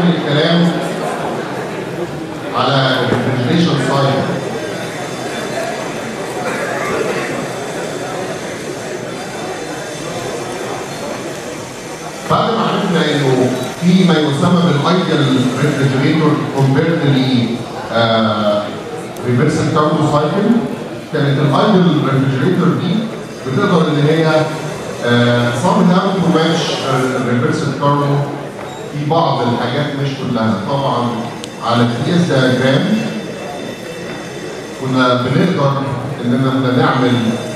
نكمل الكلام على الريفريجريشن سايد بعد ما عرفنا انه في ما يسمى بالايديال ريفريجريتور كومبيرد ل ريفرسال كاربو سايكل كانت الايديال ريفريجريتور دي بتقدر ان هي somehow to match الريفرسال كاربو في بعض الحاجات مش كلها طبعا على التي اس دياجرام كنا بنقدر اننا نعمل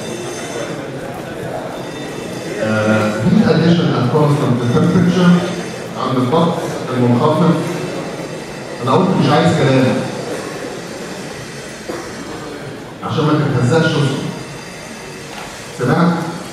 heat addition at constant temperature عند الضغط المنخفض انا قلت مش عايز كلام عشان ما تتهزقش اسكت سمعت؟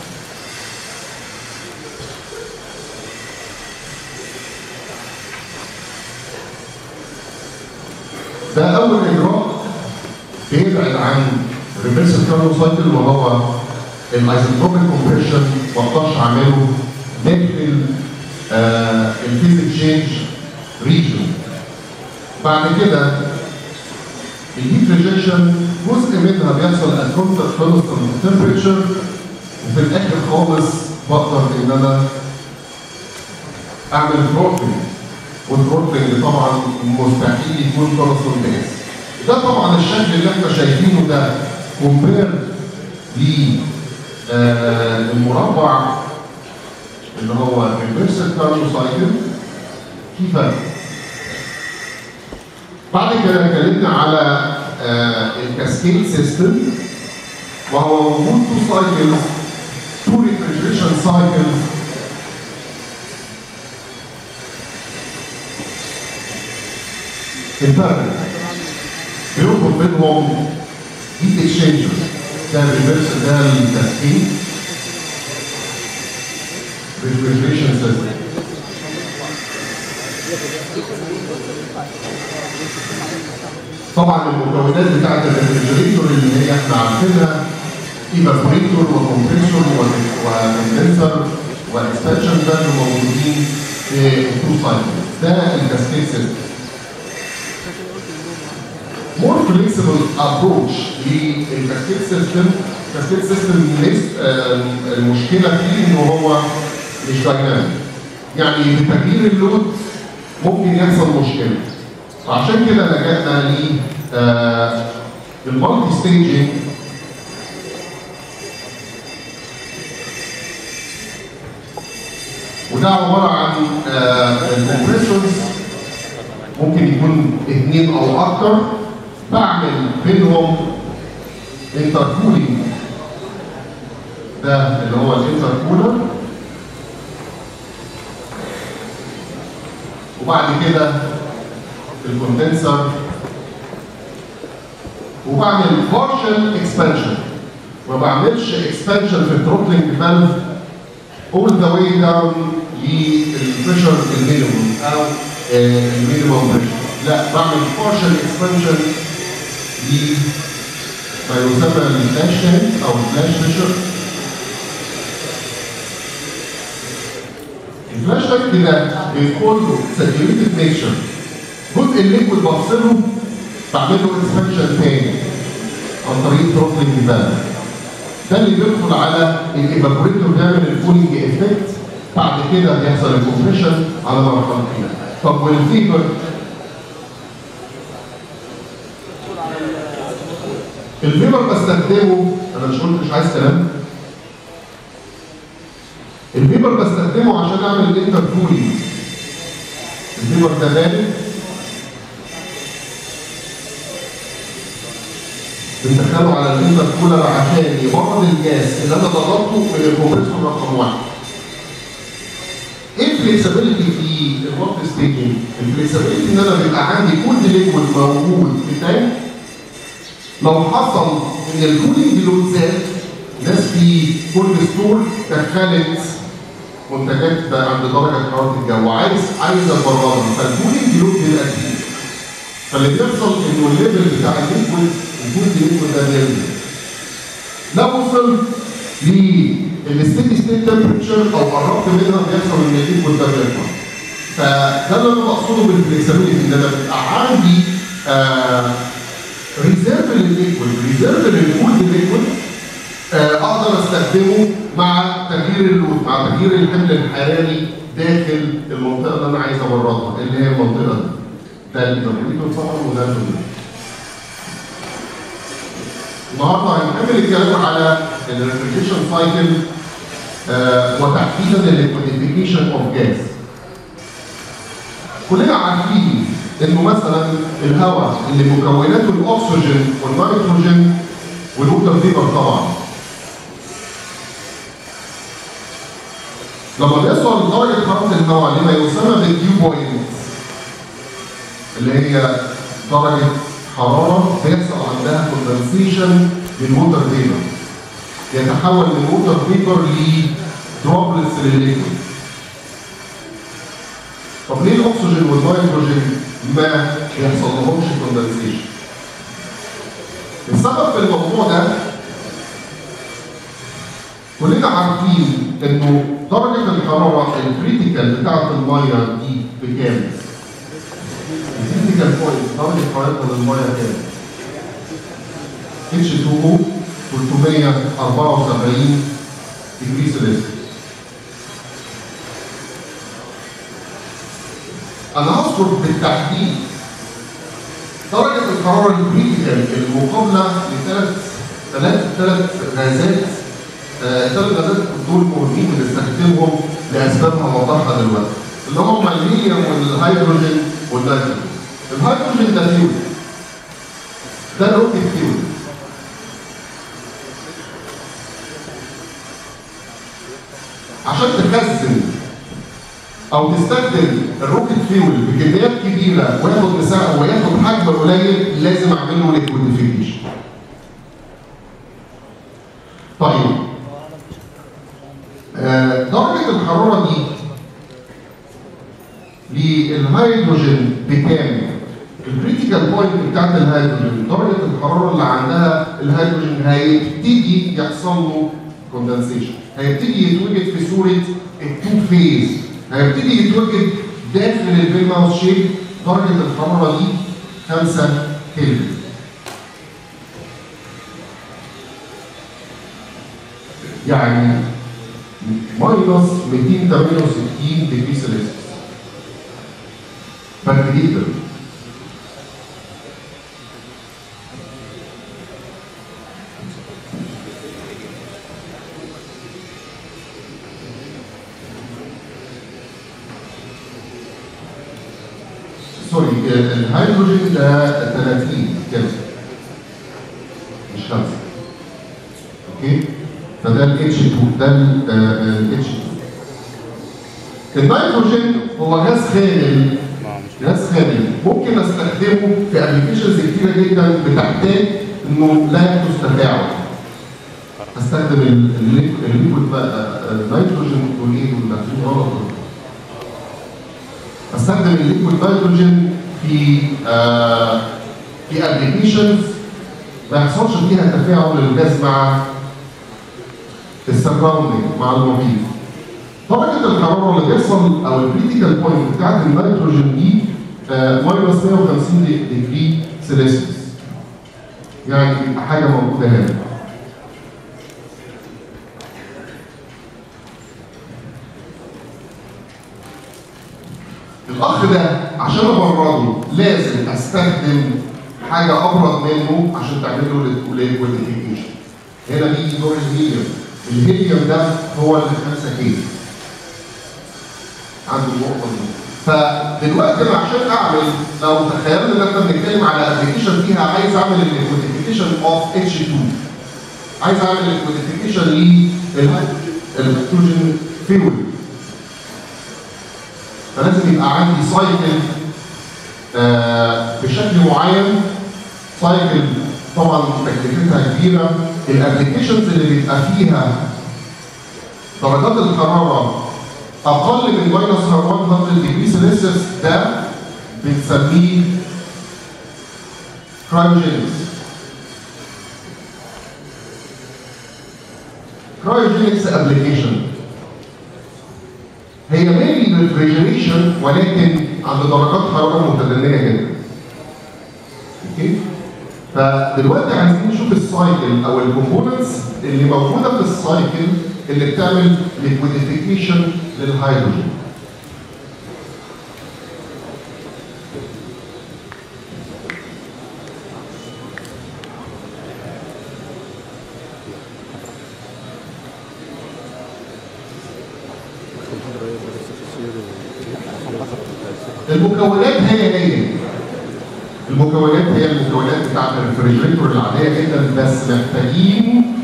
ده اول اجراء بيبعد عن ريفرس كارلو سايكل وهو الايزوتروبيك كومبريشن ما اقدرش اعمله داخل آه الفيز اكشينج ريجن بعد كده الهيت ريجكشن جزء منها بيحصل ات كونستنت تمبريتشر وفي الاخر خالص بقدر ان انا اعمل ثروتلينج والثروتلينج طبعا مستحيل يكون كونستنت بيس ده طبعا الشكل اللي احنا شايفينه ده كومبير ل المربع اللي هو الريفرسال كارلو سايكل في فرق بعد كده اتكلمنا على آه الكاسكيد سيستم وهو وجود تو سايكلز تو ريفريجريشن سايكلز الفرق بيربط بينهم هيت اكسشينجر ده الريفرس ده الكاسكيد ريفريجريشن سيستم طبعا المكونات بتاعت الريفريجريتور اللي هي احنا عارفينها ايفابوريتور وكمبريسور وكوندنسر واكسبانشن ده اللي موجودين في التو سايكل ده الكاسكيد سيستم مور فليكسبل ابروتش للكاسكيد سيستم الكاسكيد سيستم المشكله فيه ان هو مش دايناميك يعني بتغيير اللود ممكن يحصل مشكله فعشان كده لجأنا ل المالتي ستيجنج وده عباره عن الكمبريسورز ممكن يكون اثنين او اكتر بعمل بينهم انتركولينج ده اللي هو الانتركولر وبعد كده الكوندنسر وبعمل بارشل اكسبانشن ما بعملش اكسبانشن في التروتلينج فالف اول ذا واي داون للبريشر المينيموم او المينيموم بريشر لا بعمل بارشل اكسبانشن ل ما يسمى الفلاش تانك او الفلاش بريشر الفلاش تانك ده بيكون له ساتيوريتد ميكشر جزء الليكويد بفصله بعمل له اكسبانشن تاني عن طريق تروتلينج فالف ده اللي بيدخل على الايفابوريتور بيعمل الكولينج افكت بعد كده بيحصل الكومبريشن على مرحلتين طب والفيبر الفيبر بستخدمه انا مش قلت مش عايز كلام الفيبر بستخدمه عشان اعمل الانتر كولينج الفيبر ده بارد بندخله على الانتر كولر عشان يبرد الجاز اللي انا ضغطته من الكمبريسور رقم واحد. ايه الفليكسبيليتي في الورك ستيجنج؟ الفليكسبيليتي ان انا بيبقى عندي كل ليكويد موجود في التانك لو حصل ان الكولينج لود زاد ناس في كل ستور دخلت منتجات بقى عند درجه حراره الجو عايز عايز ابردها فالكولينج لود بيبقى كتير فاللي بيحصل انه الليفل بتاع الليكويد الجزء الليكويد ده بينزل لو وصل للستيدي ستيت تمبرتشر او قربت منها بيحصل ان الليكويد ده بيطلع فده اللي انا بقصده بالفلكسبيليتي ان انا بيبقى عندي آه ريزيرف للليكويد ريزيرف للكولد ليكويد آه اقدر استخدمه مع تغيير اللود مع تغيير الحمل الحراري داخل المنطقه اللي انا عايز ابردها اللي هي المنطقه دي ده الكمبيوتر طبعا وده الكمبيوتر النهارده هنكمل الكلام على الريفريجريشن سايكل وتحديدا الليكويديفيكيشن اوف جاز كلنا عارفين انه مثلا الهواء اللي مكوناته الاكسجين والنيتروجين والووتر فيبر طبعا لما بيوصل درجه حراره الهواء لما يسمى بالديو بوينت اللي هي درجه حراره بيحصل عندها كوندنسيشن للووتر فيبر يتحول من ووتر فيبر لدروبلتس للليكويد طب ليه الاكسجين والنيتروجين ما بيحصل لهمش كوندنسيشن؟ السبب في الموضوع ده كلنا عارفين انه درجه الحراره الكريتيكال بتاعت الميه دي بكام؟ الكريتيكال بوينت درجه حرارتها للميه كام؟ H2O 374 ديجري سيلسيوس انا هذكر بالتحديد درجة الحرارة الكريتيكال المقابلة لثلاث ثلاث ثلاث غازات ثلاث غازات دول مهمين بنستخدمهم لأسباب هنوضحها دلوقتي اللي هم الهيليوم والهيدروجين والنيتروجين الهيدروجين ده فيول ده الروكيت فيول عشان تخزن او تستخدم الروكت فيول بكميات كبيره وياخد مساحه وياخد حجم قليل لازم اعمل له ليكويديفيكيشن. طيب آه درجه الحراره دي للهيدروجين بكام؟ الكريتيكال بوينت بتاعت الهيدروجين درجه الحراره اللي عندها الهيدروجين هيبتدي يحصل له كوندنسيشن هيبتدي يتوجد في صوره التو فيز هيبتدي يتوجد داخل البين ماوس شيب درجه الحراره دي 5 كلفن يعني ماينس 268 ديجري سيلسيوس فرق جدا سوري الهيدروجين ده 30 كلفن مش 5 اوكي فده ال H2 ده ال H2 النيتروجين هو غاز خامل غاز خامل ممكن استخدمه في ابلكيشنز كتيره جدا بتحتاج انه لا يحدث تفاعل استخدم الليكويد بقى النيتروجين والايه والنيتروجين غلط استخدم الليكويد نيتروجين في آه في ابلكيشنز ما يحصلش فيها تفاعل الغاز مع السراوندنج مع المحيط درجة الحرارة اللي بيحصل أو الكريتيكال بوينت بتاعت النيتروجين دي ماينس 150 ديجري سيلسيوس يعني بيبقى حاجة موجودة هنا الأخ ده عشان أبرده لازم أستخدم حاجة أبرد منه عشان تعمل له ليكويديفيكيشن هنا بيجي دور الهيليوم الهيليوم ده هو اللي 5 كيلو عنده النقطه دي فدلوقتي انا عشان اعمل لو تخيلنا ان احنا بنتكلم على ابلكيشن فيها عايز اعمل الكوديفيكيشن اوف اتش 2 عايز اعمل الكوديفيكيشن للهيدروجين فيول فلازم يبقى عندي سايكل آه بشكل معين سايكل طبعا تكلفتها كبيره الابلكيشنز اللي بيبقى فيها درجات الحراره اقل من ماينس 100 ديجري سيلسيوس ده بنسميه كرايوجينكس كرايوجينكس ابلكيشن هي mainly ريفريجريشن ولكن عند درجات حراره متدنيه جدا. اوكي؟ فدلوقتي عايزين نشوف السايكل او الكومبوننتس اللي موجوده في السايكل اللي بتعمل ليكويديفيكيشن للهيدروجين. المكونات هي هي المكونات هي المكونات بتاعت الريفريجريتور العاديه جدا بس محتاجين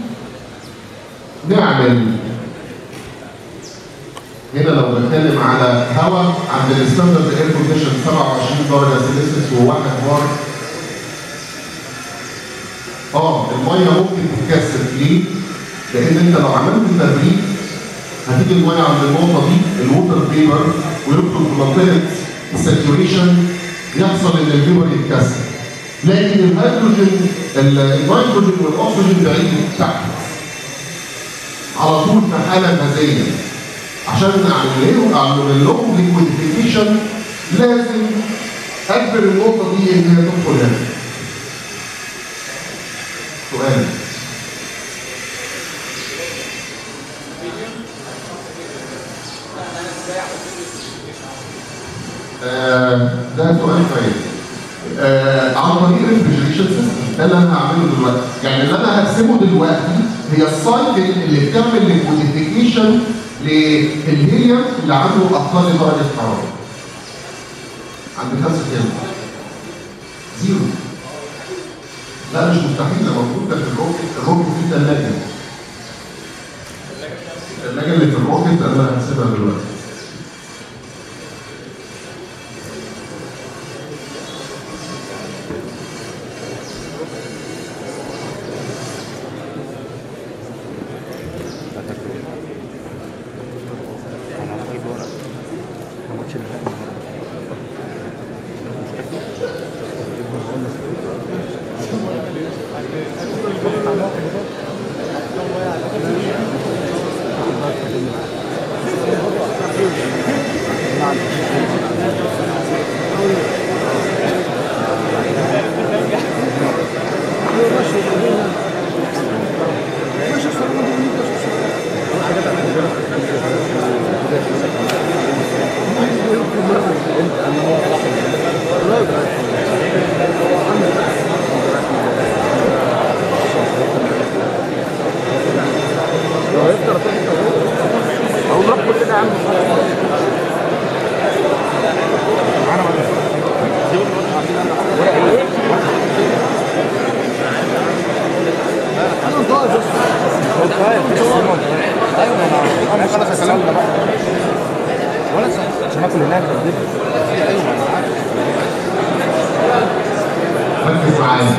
نعمل هنا لو بتكلم على هواء عند الستاندرد اير كونديشن 27 درجه سيلسيوس و1 بار اه الميه ممكن تتكثف ليه؟ لان انت لو عملت تبريد هتيجي الميه عند النقطه دي الووتر فيبر ويدخل في منطقه الساتوريشن يحصل ان الفيبر يتكسر لكن الهيدروجين النيتروجين والاكسجين بعيد تحت على طول في حاله غازيه عشان نعمل اعمل لهم ليكويديفيكيشن لازم اجبر النقطه دي ان هي تدخل هنا سؤال آه ده سؤال كويس آه عن طريق الريفريجريشن سيستم ده اللي انا هعمله دلوقتي يعني اللي انا هرسمه دلوقتي هي السايكل اللي بتعمل ليكويديفيكيشن للهيليوم اللي عنده اقل درجه حراره عند خمسة كام؟ زيرو لا مش مستحيل ده موجود ده في الروكت الروكت فيه ثلاجه الثلاجه اللي في الروكت انا هسيبها دلوقتي ركز معايا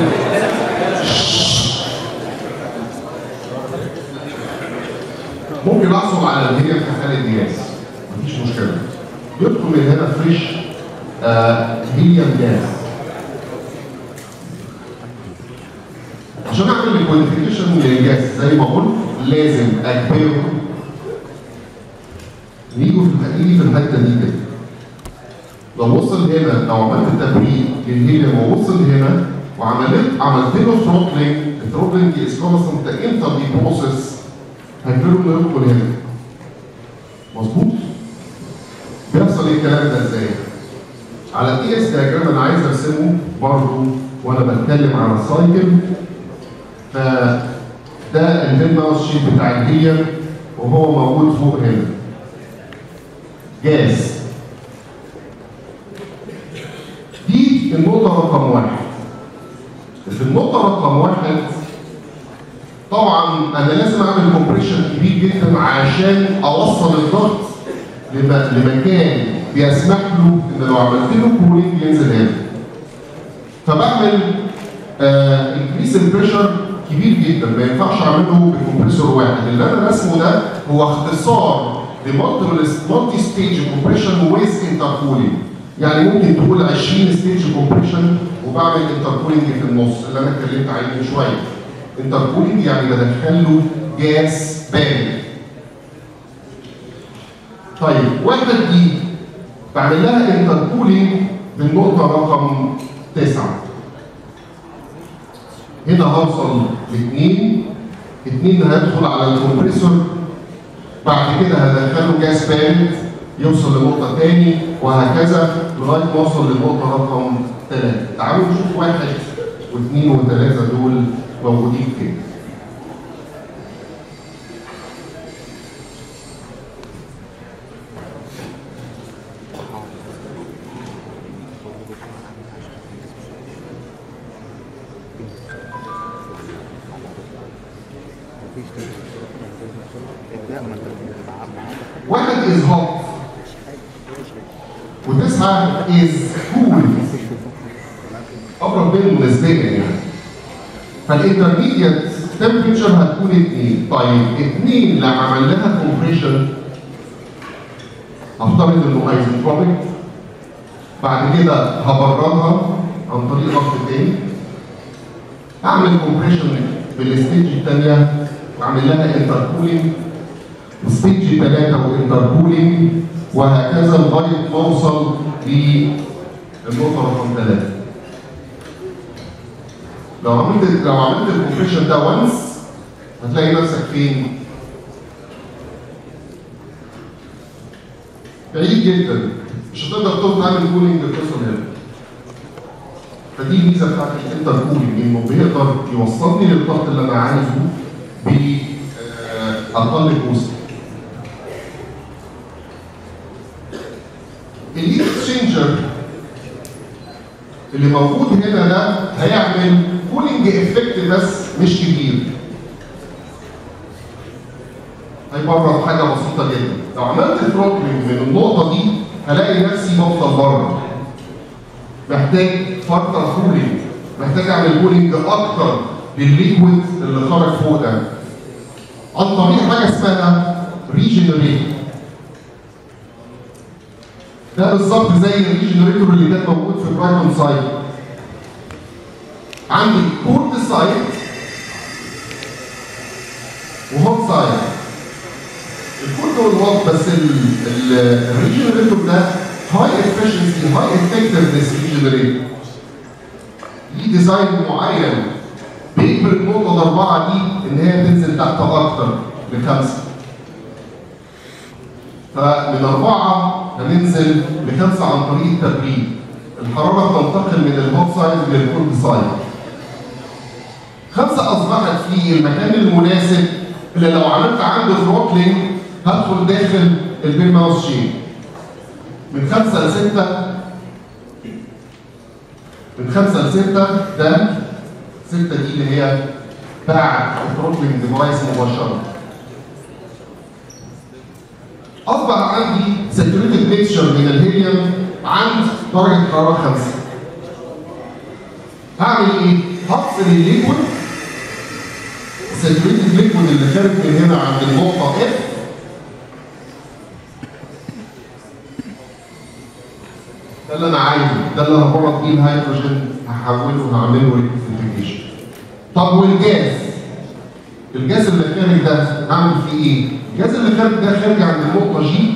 ممكن احصل على الهيليوم في حاله جاز مفيش مشكله يدخل من هنا فريش آه هيليوم جاز عشان اعمل الكواليفيكيشن للجاز زي ما قلت لازم اجبره يجوا في يجي في الحته دي كده لو وصل هنا لو عملت تبريد للهيليوم ووصل هنا وعملت عملت له ثروتلينج الثروتلينج از كونستنت انت دي بروسيس هجبره انه يدخل هنا مظبوط؟ بيحصل ايه الكلام ده ازاي؟ على الاي اس دياجرام انا عايز ارسمه برضه وانا بتكلم على السايكل فده الهيد ماوس شيب بتاع الهيليوم وهو موجود فوق هنا جاز دي النقطة رقم واحد. في النقطة رقم واحد طبعا أنا لازم أعمل كومبريشن كبير جدا عشان أوصل الضغط لم- لمكان بيسمح له إن لو عملت له كولينج ينزل هنا. فبعمل انكريس البريشر كبير جدا ما ينفعش اعمله بكمبريسور واحد اللي انا رسمه ده هو اختصار لمالتي ستيج كومبريشن ويز انتركولينج يعني ممكن تقول 20 ستيج كومبريشن وبعمل انتركولينج في النص اللي انا اتكلمت عليه من شويه انتركولينج يعني بدخل له جاس بارد طيب واحد دي بعمل لها انتركولينج بالنقطة رقم تسعة هنا هوصل لاثنين اثنين هيدخل على الكمبريسور بعد كده هدخله جاز بارد يوصل لنقطة تاني وهكذا لغاية ما اوصل للنقطة رقم ثلاثة تعالوا نشوف واحد واثنين وثلاثة دول موجودين فين واحد is hot وتسعة is cool أقرب بينهم نسبيا يعني فالانترميديت تمبريتشر هتكون اتنين طيب اتنين لما عمل لها كومبريشن هفترض انه ايزنتروبيك بعد كده هبردها عن طريق ضغط تاني اعمل كومبريشن بالستيج الثانيه واعمل لها انتركولينج ستيج 3 وانتركولينج وهكذا لغايه ما اوصل للنقطه رقم 3 لو عملت لو عملت الكومبريشن ده وانس هتلاقي نفسك فين؟ بعيد جدا مش هتقدر تقعد تعمل كولينج للقصه هنا فدي الميزه بتاعت الانتر كولينج انه بيقدر يوصلني للضغط اللي انا عايزه باقل كوست الهيت اكسشينجر اللي موجود هنا ده هيعمل كولينج افكت بس مش كبير هيبرد حاجه بسيطه جدا لو عملت ثروتلينج من النقطه دي هلاقي نفسي بفضل بره محتاج فتره كولينج محتاج اعمل كولينج اكتر للليكويد اللي خرج فوق ده عن طريق حاجه اسمها ريجنريت ده بالظبط زي الريجنريتور اللي كان موجود في برايتون سايت عندي كورد سايت وهوت سايت الكورد والهوت بس الريجنريتور ده هاي افشنسي هاي افكتفنس ريجنريتور ليه ديزاين معين بيجبر النقطة الأربعة دي إن هي تنزل تحت أكتر لخمسة. فمن أربعة هننزل لخمسة عن طريق التبريد. الحرارة تنتقل من الهوت سايد للكولد سايد. خمسة أصبحت في المكان المناسب اللي لو عملت عنده ثروتلينج هدخل داخل البين ماوس شيب. من خمسة لستة من خمسة لستة ده ستة دي اللي هي بعد الثروتلينج ديفايس مباشرة. أصبح عندي ساتوريتد ميكشر من الهيليوم عند درجة حرارة خمسة. هعمل إيه؟ هفصل الليكويد الساتوريتد ليكويد اللي خارج من هنا عند النقطة F ده اللي انا عايزه ده اللي هبرد بيه الهيدروجين هحوله هعمله ريكتيفيكيشن طب والجاز الجاز اللي خارج ده هعمل فيه ايه؟ الجاز اللي خارج ده خارج عند النقطة جي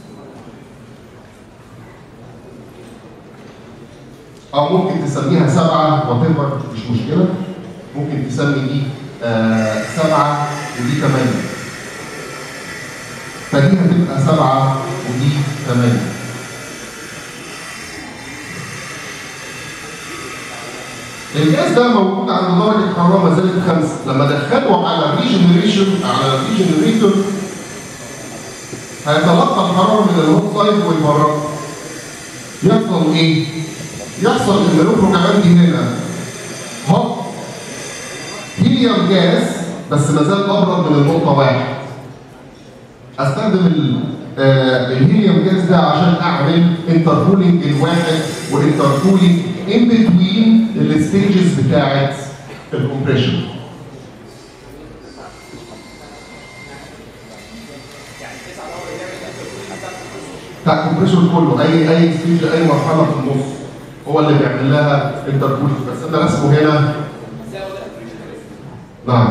أو ممكن تسميها سبعة وات مش مشكلة ممكن تسمي دي آه سبعة ودي ثمانية فدي هتبقى سبعة ودي ثمانية الجاز ده موجود عند درجة حرارة ما زالت خمسة، لما دخله على الريجنريشن على الريجنريتور هيتلقى الحرارة من الهوت سايد ويبرد. يحصل إيه؟ يحصل إن يخرج عندي هنا هوت هيليوم جاز بس ما زال أبرد من النقطة واحد. استخدم آه الهيليوم جاز ده عشان اعمل انتركولينج الواحد وانتركولينج ان بتوين الستيجز بتاعت الكومبريشن بتاع الكومبريشن كله اي اي ستيج اي مرحله في النص هو اللي بيعمل لها انتركولينج بس انا رسمه هنا نعم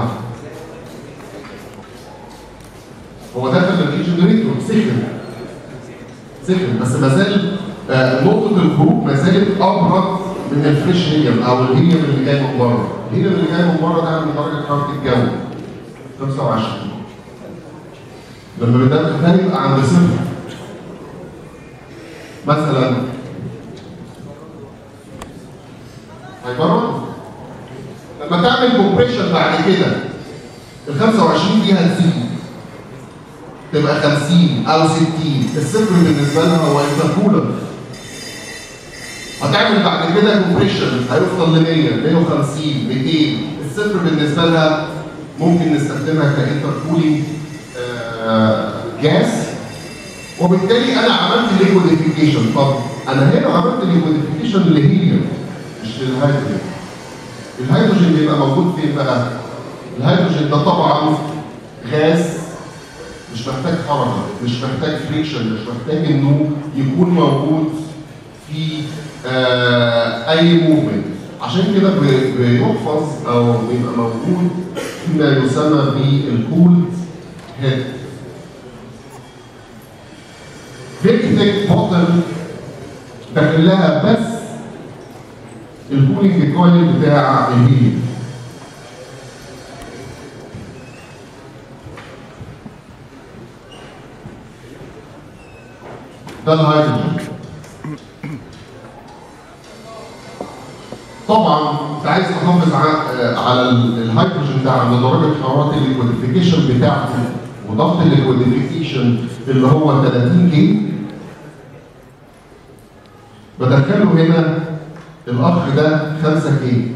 هو داخل الريجنريتور سخن سخن بس ما زال آه، نقطة الخروج ما زالت أبرد من الفريش هيليوم أو الهيليوم اللي جاي من بره. الهيليوم اللي جاي من بره ده من درجة حرارة الجو 25 لما بدأت الثاني يبقى عند صفر مثلا هيبرد لما تعمل كومبريشن بعد كده ال 25 دي هتزيد تبقى 50 او 60 الصفر بالنسبه لها هو انتركولر هتعمل بعد كده كومبريشن هيوصل ل 100 150 200 الصفر بالنسبه لها ممكن نستخدمها كانتركولينج جاس وبالتالي انا عملت ليكوديفيكيشن طب انا هنا عملت ليكوديفيكيشن لهيليوم مش للهيدروجين الهيدروجين بيبقى موجود فين بقى؟ الهيدروجين ده طبعا غاز مش محتاج حركه مش محتاج فريكشن مش محتاج انه يكون موجود في آه اي موفمنت عشان كده بي- بيحفظ او بيبقى موجود فيما يسمى بالكولد هيد فيري ثيك بوتل داخل لها بس الكولينج كويل بتاع الهيليوم ده الهيدروجين طبعا انت عايز تحافظ ع- على ال- الهيدروجين ده عند درجه حراره الليكوديفيكيشن بتاعته وضغط الليكوديفيكيشن اللي هو 30 كي بدخله هنا الاخ ده 5 كي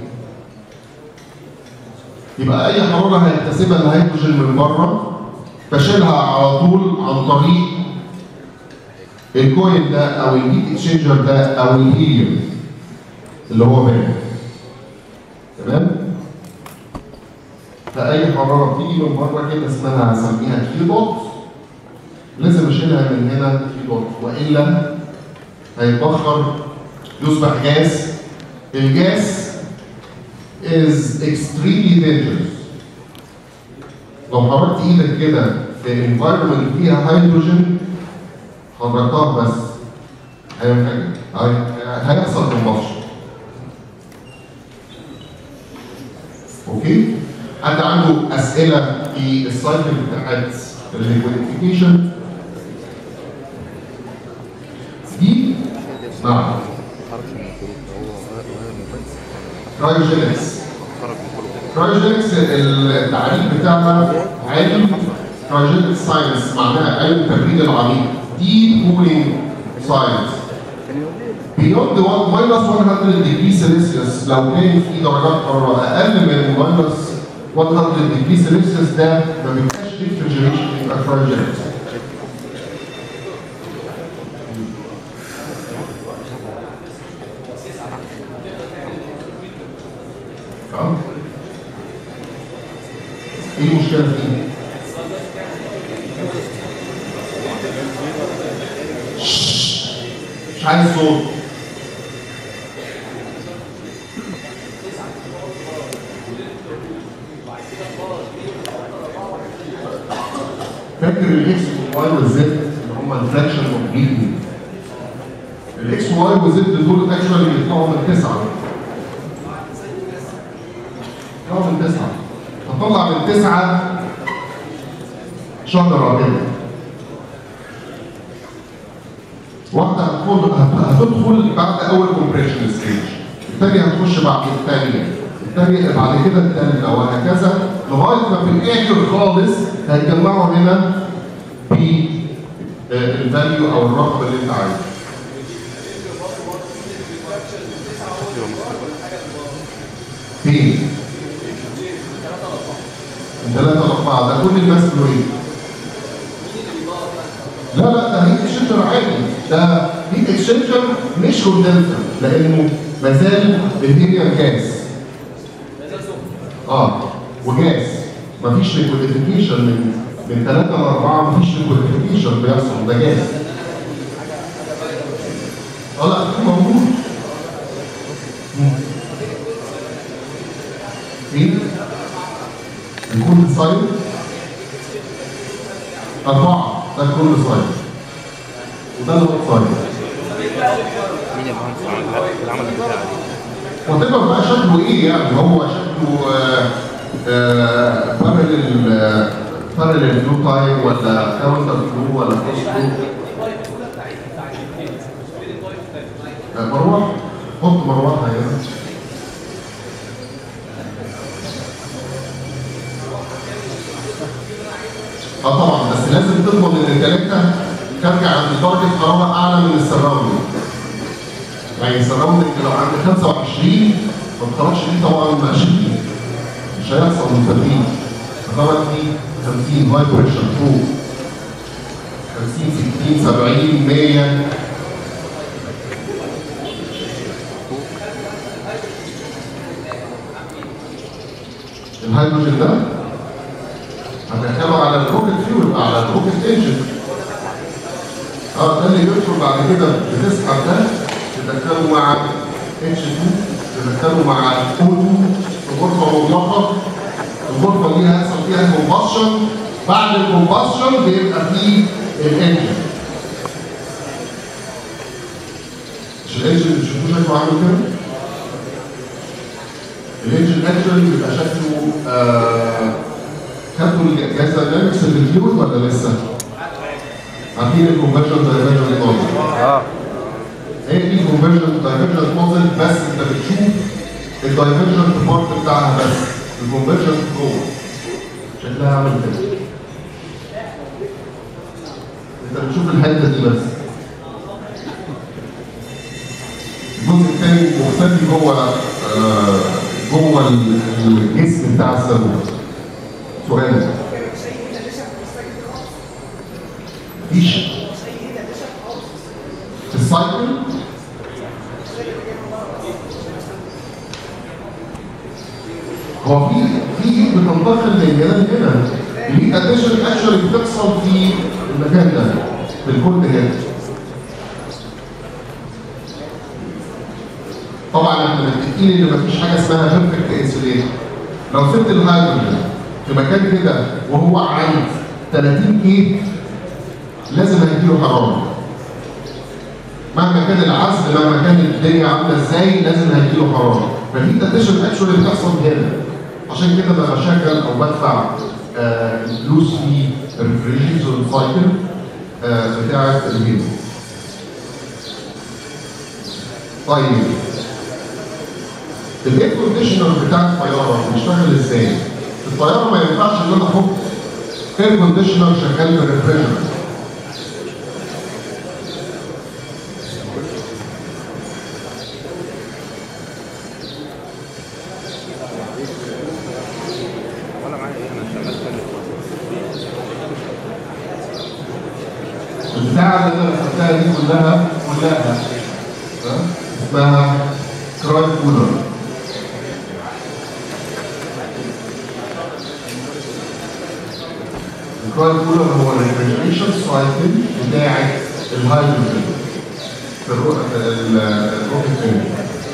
يبقى اي حراره هيكتسبها الهيدروجين من بره بشيلها على طول عن طريق الكويل ده او الهيت اكسشينجر ده او الهيليوم اللي هو بارد تمام فاي حراره بتيجي من بره كده اسمها هسميها كي دوت لازم اشيلها من هنا كي دوت والا هيتبخر يصبح جاز الجاز is extremely dangerous لو حركت ايدك كده في environment فيها هيدروجين حركتها بس هيعمل حاجه هي- هيحصل combustion اوكي حد عنده اسئله في السايكل بتاعت الليكويديفيكيشن دي نعم كرايوجينكس كرايوجينكس التعريف بتاعها علم كرايوجينكس ساينس معناها علم تبريد العميق دي كولينج ساينس beyond the one minus 100 degree Celsius لو كان في درجات حرارة أقل من minus 100 degree Celsius ده ما بيبقاش refrigeration يبقى cryogenics. اه ايه المشكلة فيه؟ مش عايز صوت فاكر الاكس والواي والزد اللي هم الفراكشن اوف بيتنج الاكس واي والزد دول اكشوالي بيطلعوا من تسعه بيطلعوا من تسعه هطلع من تسعه شجره كده واحدة هتدخل هتدخل بعد أول كومبريشن ستيج، الثانية هتخش بعد الثانية، الثانية بعد كده الثالثة وهكذا لغاية ما في الآخر خالص هيجمعوا هنا في الفاليو أو الرقم اللي أنت عايزه. فين؟ من ثلاثة لأربعة ده كل الناس فلويد. لا لا ده هيت اكسشينجر عادي ده هيت اكسشينجر مش كوندنسر لانه ما زال الهيليوم جاز اه وجاز مفيش ليكويديفيكيشن من من 3 ل 4 مفيش ليكويديفيكيشن بيحصل ده جاز اه لا ده موجود مم. فين؟ يكون سايد أربعة ده كل سايد وده اللي هو سايد مين يا مهندس عمل في العمل بتاعي وتبقى بقى شكله ايه يعني هو شكله بارلل بارلل فلو تايم ولا كاونتر فلو ولا كروس فلو مروح حط مروحه هنا اه طبعا بس لازم تضمن ان الثلاثه ترجع عند درجه حراره اعلى من السراوندنج يعني السراوندنج لو عند 25 ما بتخرجش دي طبعا 20 مش هيحصل مستفيد فطبعا دي 50 هاي بريشر فوق 50 60 70 100 الهيدروجين ده هتركبه على الروكت فيول على الروكت انجن اه ده اللي بيدخل بعد كده بتسحب ده تدخله مع اتش 2 تدخله مع او 2 في غرفه مغلقه الغرفه دي هيحصل فيها كومباشن بعد الكومباشن بيبقى فيه الانجن مش الانجن اللي بتشوفوه شكله عامل كده الانجن اكشولي بيبقى شكله آه خدتوا الجهاز داينامكس اللي فيول ولا لسه؟ عارفين الكونفرجن دايفرجن نوزل اه هي دي الكونفرجن دايفرجن نوزل بس انت بتشوف الدايفرجن بارت بتاعها بس الكونفرجن جوه شكلها عامل كده انت بتشوف الحته دي بس الجزء الثاني مختفي جوه آه جوه الجسم بتاع الصاروخ سؤال مفيش في السايكل هو في في بتنتقل من الجنان هنا في اديشن اكشولي بتحصل في المكان ده في الكود هنا طبعا احنا متفقين ان مفيش حاجه اسمها بيرفكت انسوليشن لو سبت الهيدروجين في مكان كده وهو عند 30 كي لازم هيجيله حراره مهما كان العزل مهما كان الدنيا عامله ازاي لازم هيجيله حراره فدي تدشن اكشولي بتحصل هنا عشان كده بقى بشغل او بدفع آه فلوس في الريفريجريشن سايكل آه بتاعت الهيرو طيب الاير كونديشنر بتاع الطياره بيشتغل ازاي؟ الطياره ما ينفعش ان انا احط اير كونديشنر شغال بريفريجرنت ولا معايا ايه انا شغال تاني البتاعه اللي انا رسمتها دي كلها كلها ها؟ اسمها كرايم كولر الكرايم كولر هو الريفريجريشن سايكل بتاعت الهيدروجين في الرو- في ال- الروكت انجن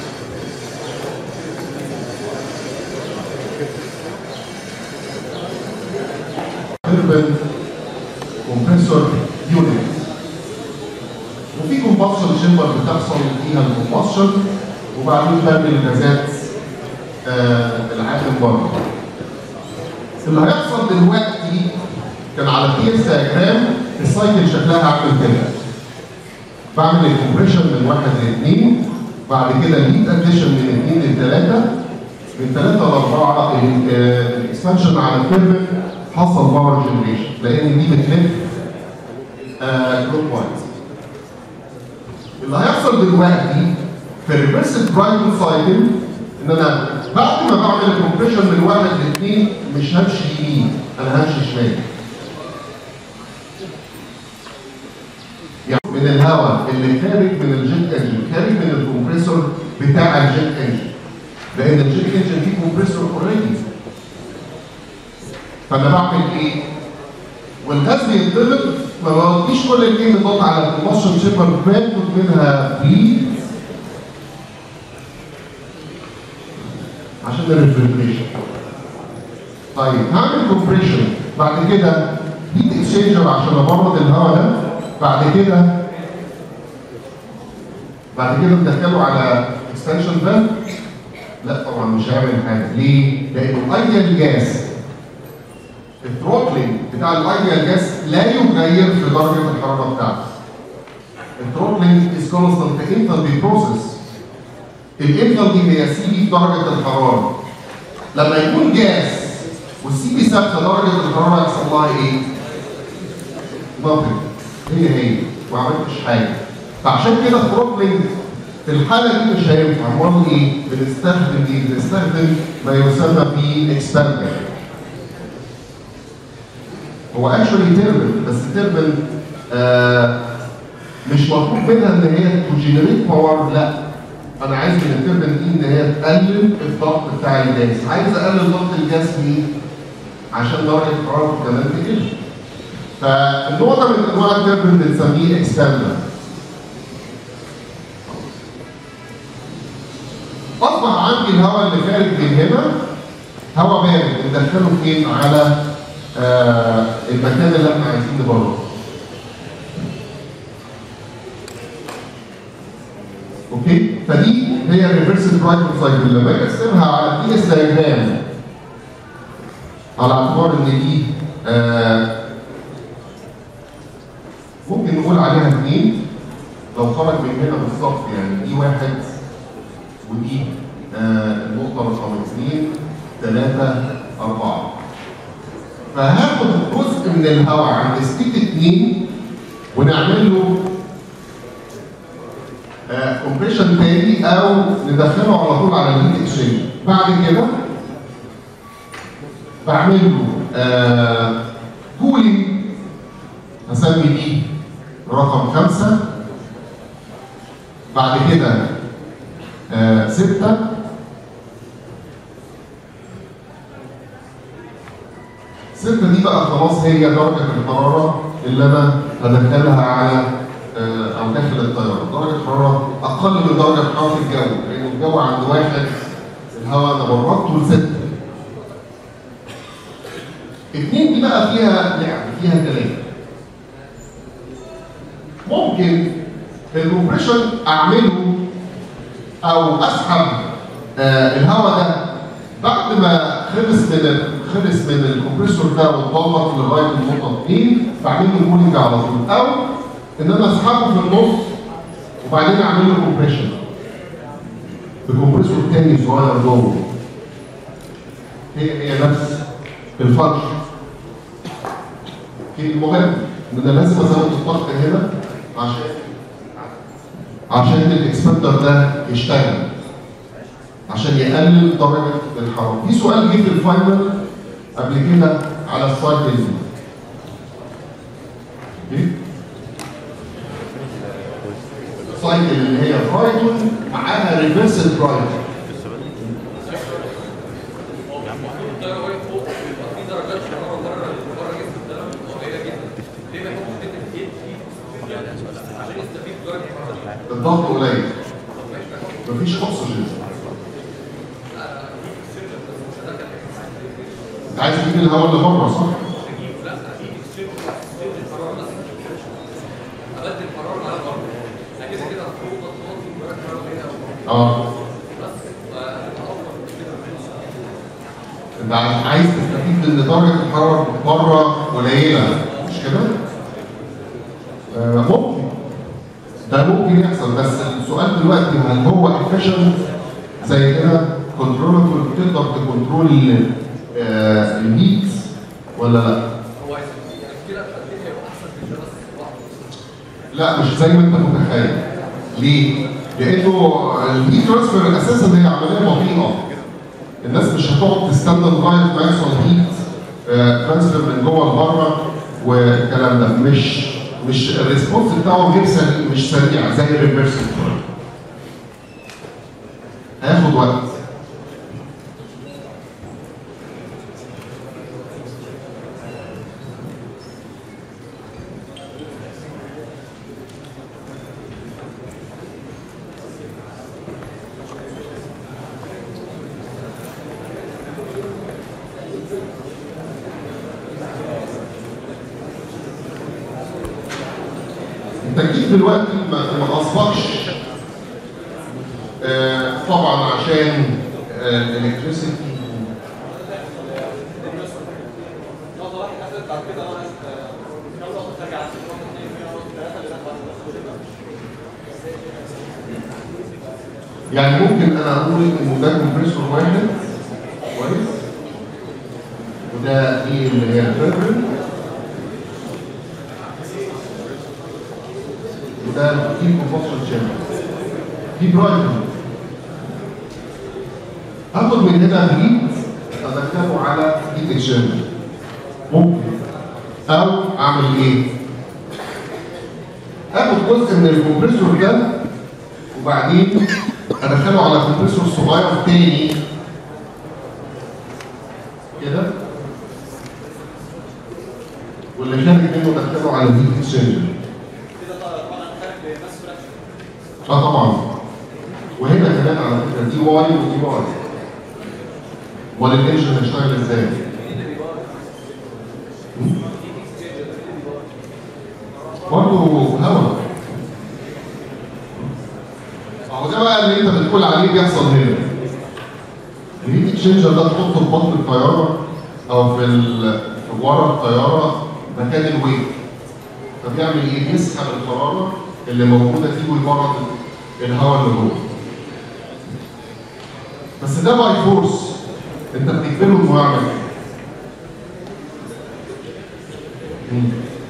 تربن كومبريسور يونت وفي كومباشن شيمبر بتحصل فيها الكومباشن وبعدين برمي الغازات آه العالم بره اللي هيحصل دلوقتي كان على البي اس دياجرام السايكل شكلها عامل كده بعمل الكومبريشن من واحد لاثنين بعد كده ليد اديشن من اثنين لثلاثه من ثلاثه لاربعه ال- آه، الاكسبانشن على الكيرف حصل باور جنريشن لان دي بتلف كلوك وايز اللي هيحصل دلوقتي في الريفرس برايمري سايكل ان انا بعد ما بعمل الكومبريشن من واحد لاثنين مش همشي يمين انا همشي شمال يعني من الهواء اللي خارج من الجيت انجن خارج من الكمبريسور بتاع الجيت انجن لان الجيت انجن فيه كومبريسور اوريدي فانا بعمل ايه؟ والغاز بيتضرب ما بوديش كل الايه بضغط على الكومبشن شيبر باخد منها فري عشان الريفريجريشن طيب هعمل كومبريشن بعد كده هيت اكسشينجر عشان ابرد الهواء ده بعد كده بعد كده ندخله على اكستنشن فالف لا طبعا مش هيعمل حاجه ليه؟ لان الايديال جاس الثروتلينج بتاع الايديال جاس لا يغير في درجه الحراره بتاعته الثروتلينج از كونستنت انتربي بروسيس الانتر دي هي سي بي في درجه الحراره لما يكون جاس والسي بي ثابته درجه الحراره يحصل لها ايه؟ nothing هي هي ما عملتش حاجه فعشان كده الثروتلينج في الحاله دي مش هينفع امال ايه؟ بنستخدم ايه؟ بنستخدم ما يسمى ب اكسباندر هو اكشولي تربن بس تربن آه مش مطلوب منها ان هي تجنريت باور لا انا عايز من التربن دي ان هي تقلل الضغط بتاع الجاز عايز اقلل ضغط الجاز ليه؟ عشان درجه حرارته كمان تقل فالنوع ده من انواع التربن بنسميه اكسباندر اصبح عندي الهواء اللي خارج من هنا هواء بارد ندخله فين على آه المكان اللي احنا عايزين نبرده اوكي فدي هي الريفرس برايتر سايكل لما اجي اقسمها على دي اس دايجرام على اعتبار ان دي آه ممكن نقول عليها اثنين لو خرج من هنا بالظبط يعني دي واحد ودي آه النقطة رقم اثنين ثلاثة أربعة فهاخد جزء من الهواء عند ستيت اثنين ونعمل له كومبريشن تاني او ندخله على طول على الهيت اكسشينج بعد كده بعمل له آه كولينج هسمي دي رقم خمسة بعد كده آه ستة ستة دي بقى خلاص هي درجة الحرارة اللي أنا هدخلها على آه أو داخل الطيارة، درجة حرارة أقل من درجة حرارة الجو، لأن الجو عند واحد الهواء أنا بردته لستة. اتنين دي بقى فيها لعب، فيها كلام. ممكن الكومبريشن أعمله او اسحب آه الهواء ده بعد ما خلص من خلص من الكمبريسور ده واتطلق لغايه النقطه 2 بعمل له كولينج على طول او ان انا اسحبه في النص وبعدين اعمل له كومبريشن بكمبريسور تاني صغير جوه هي هي نفس الفانكشن في المهم ان انا لازم ازود الضغط هنا عشان عشان الاكسبندر ده يشتغل عشان يقلل درجه الحراره في سؤال جه في الفاينل قبل كده على السايكل دي السايكل اللي هي برايتون معاها ريفرس برايتون الضغط قليل مفيش اكسجين انت عايز تجيب الهواء اللي بره صح؟ اه انت عايز تستفيد ان درجه الحراره بره قليله مش كده؟ آه ممكن ده ممكن يحصل بس السؤال دلوقتي هل هو افيشنت زي كده كنترولبل تقدر تكنترول آه الهيت ولا لا؟ هو يعني كده التقدير هيبقى احسن في الجرس لا مش زي ما انت متخيل ليه؟ لانه الهيت ترانسفير اساسا هي عمليه بطيئه الناس مش هتقعد تستنى لغايه ما يحصل هيت ترانسفير من جوه لبره والكلام ده مش مش الريسبونس بتاعه غير سريع مش سريع زي الريفرسال هياخد وقت التكييف دلوقتي ما ما اصبحش آه، طبعا عشان الالكتريسيتي نقطة واحدة حصلت بعد كده ناقص كام نقطة ترجع على نقطة اثنين في نقطة ثلاثة اللي دخلت يعني ممكن انا اقول ان ده كومبريسور واحد كويس وده دي اللي هي الفيربل وده دي كومبوستر شامبر دي برايتون اخد من هنا هيت ادخله على هيت اكسشينجر ممكن او اعمل ايه؟ اخد جزء من الكمبريسور ده وبعدين ادخله على كمبريسور صغير تاني كده واللي خارج منه ادخله على الهيت اكسشينجر كده طبعا خارج بماس فراكشن اه طبعا وهنا كمان على فكره دي واي ودي واي امال الانجن هيشتغل ازاي؟ برضه هوا اهو ده بقى اللي انت بتقول عليه بيحصل هنا الهيت اكسشينجر ده تحطه في بطن الطياره او في ال... في ورا الطياره مكان الويت فبيعمل ايه؟ يسحب الحراره اللي موجوده فيه ويبرد الهواء اللي جوه. بس ده باي فورس انت بتجبره انه يعمل كده. مم.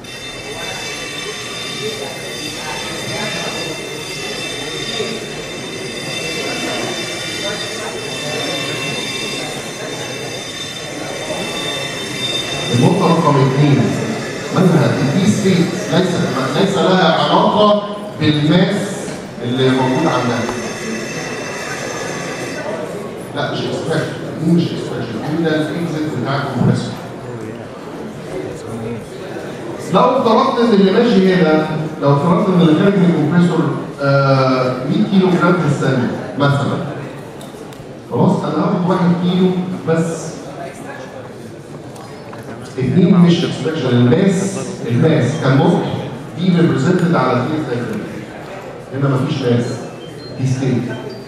النقطة رقم اثنين منها الدي ستيت ليس ليس لها علاقة بالماس اللي موجود عندها. لا مش اكسبريشن دي مش اكسبريشن دي ده الاكزيت بتاع الكمبريسور. لو افترضت ان اللي ماشي هنا لو افترضت ان اللي خارج من الكمبريسور آه 100 كيلو جرام في الثانية مثلا خلاص انا هاخد 1 كيلو بس اثنين مش اكسبريشن الماس الماس كان ممكن دي ريبريزنتد على الفيس دايجرام هنا مفيش ماس دي ستيت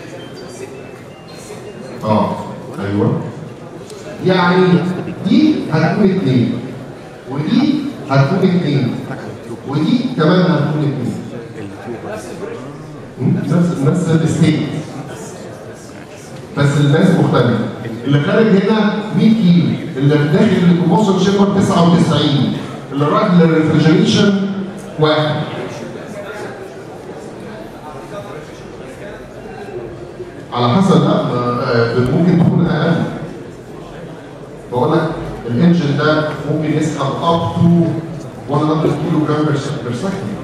اه ايوه يعني دي هتكون اثنين ودي هتكون اثنين ودي كمان هتكون اثنين مم، نفس نفس الستيت بس الماس مختلف اللي خارج هنا 100 كيلو اللي داخل الكومبوشن شيبر 99 اللي رايح للريفرجريشن واحد على حسب لا ما- آه، ممكن تكون اقل بقول لك الانجن ده ممكن يسحب اب تو 100 كيلو جرام بير سكند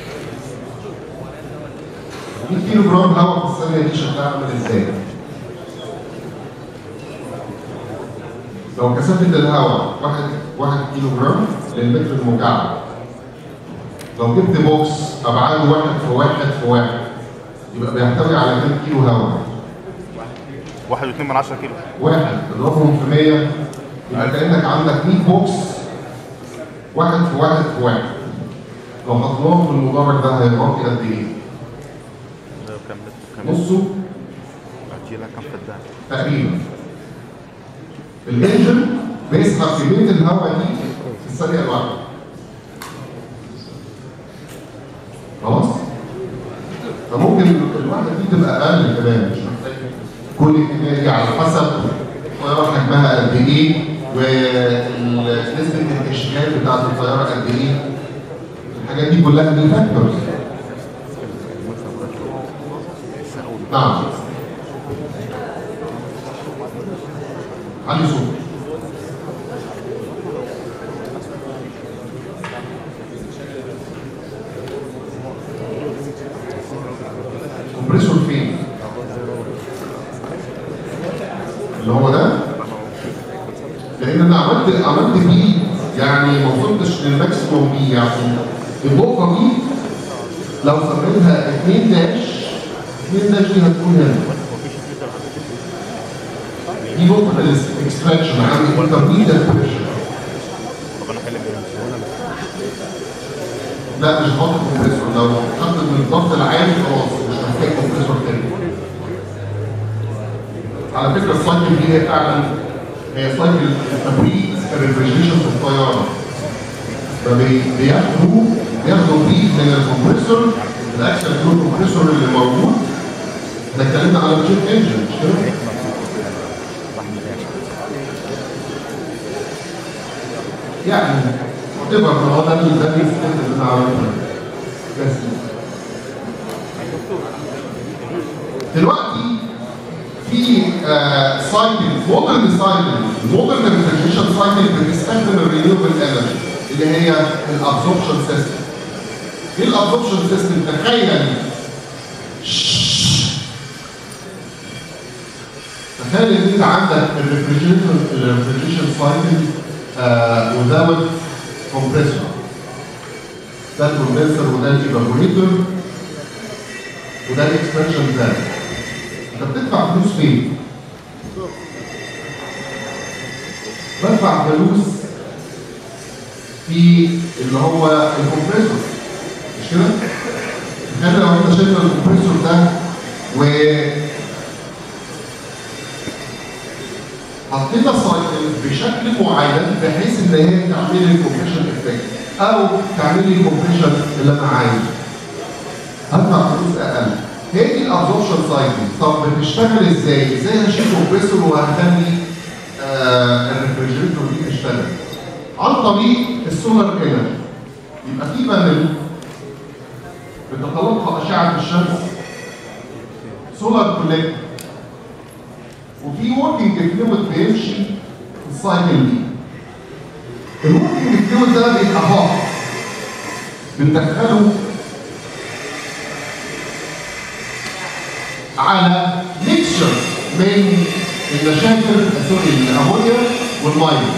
100 كيلو جرام هواء في الثانيه دي شكلها عامل ازاي؟ لو كثافة الهواء واحد واحد كيلو جرام للمتر المكعب لو جبت بوكس أبعاده واحد في واحد في واحد يبقى بيحتوي على كام كيلو هواء؟ واحد واتنين من عشرة كيلو واحد اضربهم في 100 يبقى كأنك عندك 100 بوكس واحد في واحد في واحد لو حطيناهم في المدرج ده هيغطي قد ايه؟ ده كام كام نصه هتشيلها كام فدان تقريبا الانجن بيسحب كميه الهواء دي في الثانيه الواحده خلاص فممكن الواحده دي تبقى اقل كمان مش محتاج كل الكميه دي على حسب الطياره حجمها قد ايه ونسبه الاشغال بتاعت الطياره قد ايه الحاجات دي كلها دي فاكتورز نعم علي صوت كومبريسور فين؟ اللي هو ده لان انا عملت عملت بيه يعني ما وصلتش للماكسيموم بيه يعني النقطه دي لو سميتها 2 داش 2 داش دي هتكون هنا دي نقطة الاكستراكشن عندي انترميديت بريشر طب انا حل لا مش هحط كومبريسور لو خدت من الضغط العالي خلاص مش محتاج كومبريسور تاني على فكره السايكل دي هي فعلا هي سايكل تبريد الريفريجريشن في الطياره فبي- بياخدوا بياخدوا بريد من الكمبريسور الاكشن فلو كومبريسور اللي موجود احنا اتكلمنا على الجيت انجن مش كده؟ يعني whatever ما هو ده اللي ده اللي انا عملته بس دلوقتي في سايكل مودرن سايكل مودرن ريفريجريشن سايكل بتستخدم الرينيوبل انرجي اللي هي الابسوربشن سيستم ايه الابسوربشن سيستم تخيل تخيل ان انت عندك الريفريجريشن الريفريجريشن سايكل without compressor ده الكوندنسر وده الايفابوريتور وده الاكسبانشن بلان انت بتدفع فلوس فين؟ بدفع فلوس في اللي هو الكمبريسور مش كده؟ تخيل لو انت شايف الكمبريسور ده و حطينا سايكل بشكل معين بحيث ان هي تعمل لي الكومبريشن افكت او تعمل لي الكومبريشن اللي انا عايزه هدفع فلوس اقل هي دي الابزوربشن سايكل طب بتشتغل ازاي؟ ازاي هشيل كومبريسور وهخلي آه الريفريجريتور دي تشتغل؟ عن طريق السولار انرجي يبقى في بانل بتتلقى اشعه الشمس سولار كوليكتور وفي وركينج فلويد بيمشي في السايكل دي الوركينج فلويد ده بيبقى هوت بندخله على ميكشر من المشاكل سوري الامونيا والميه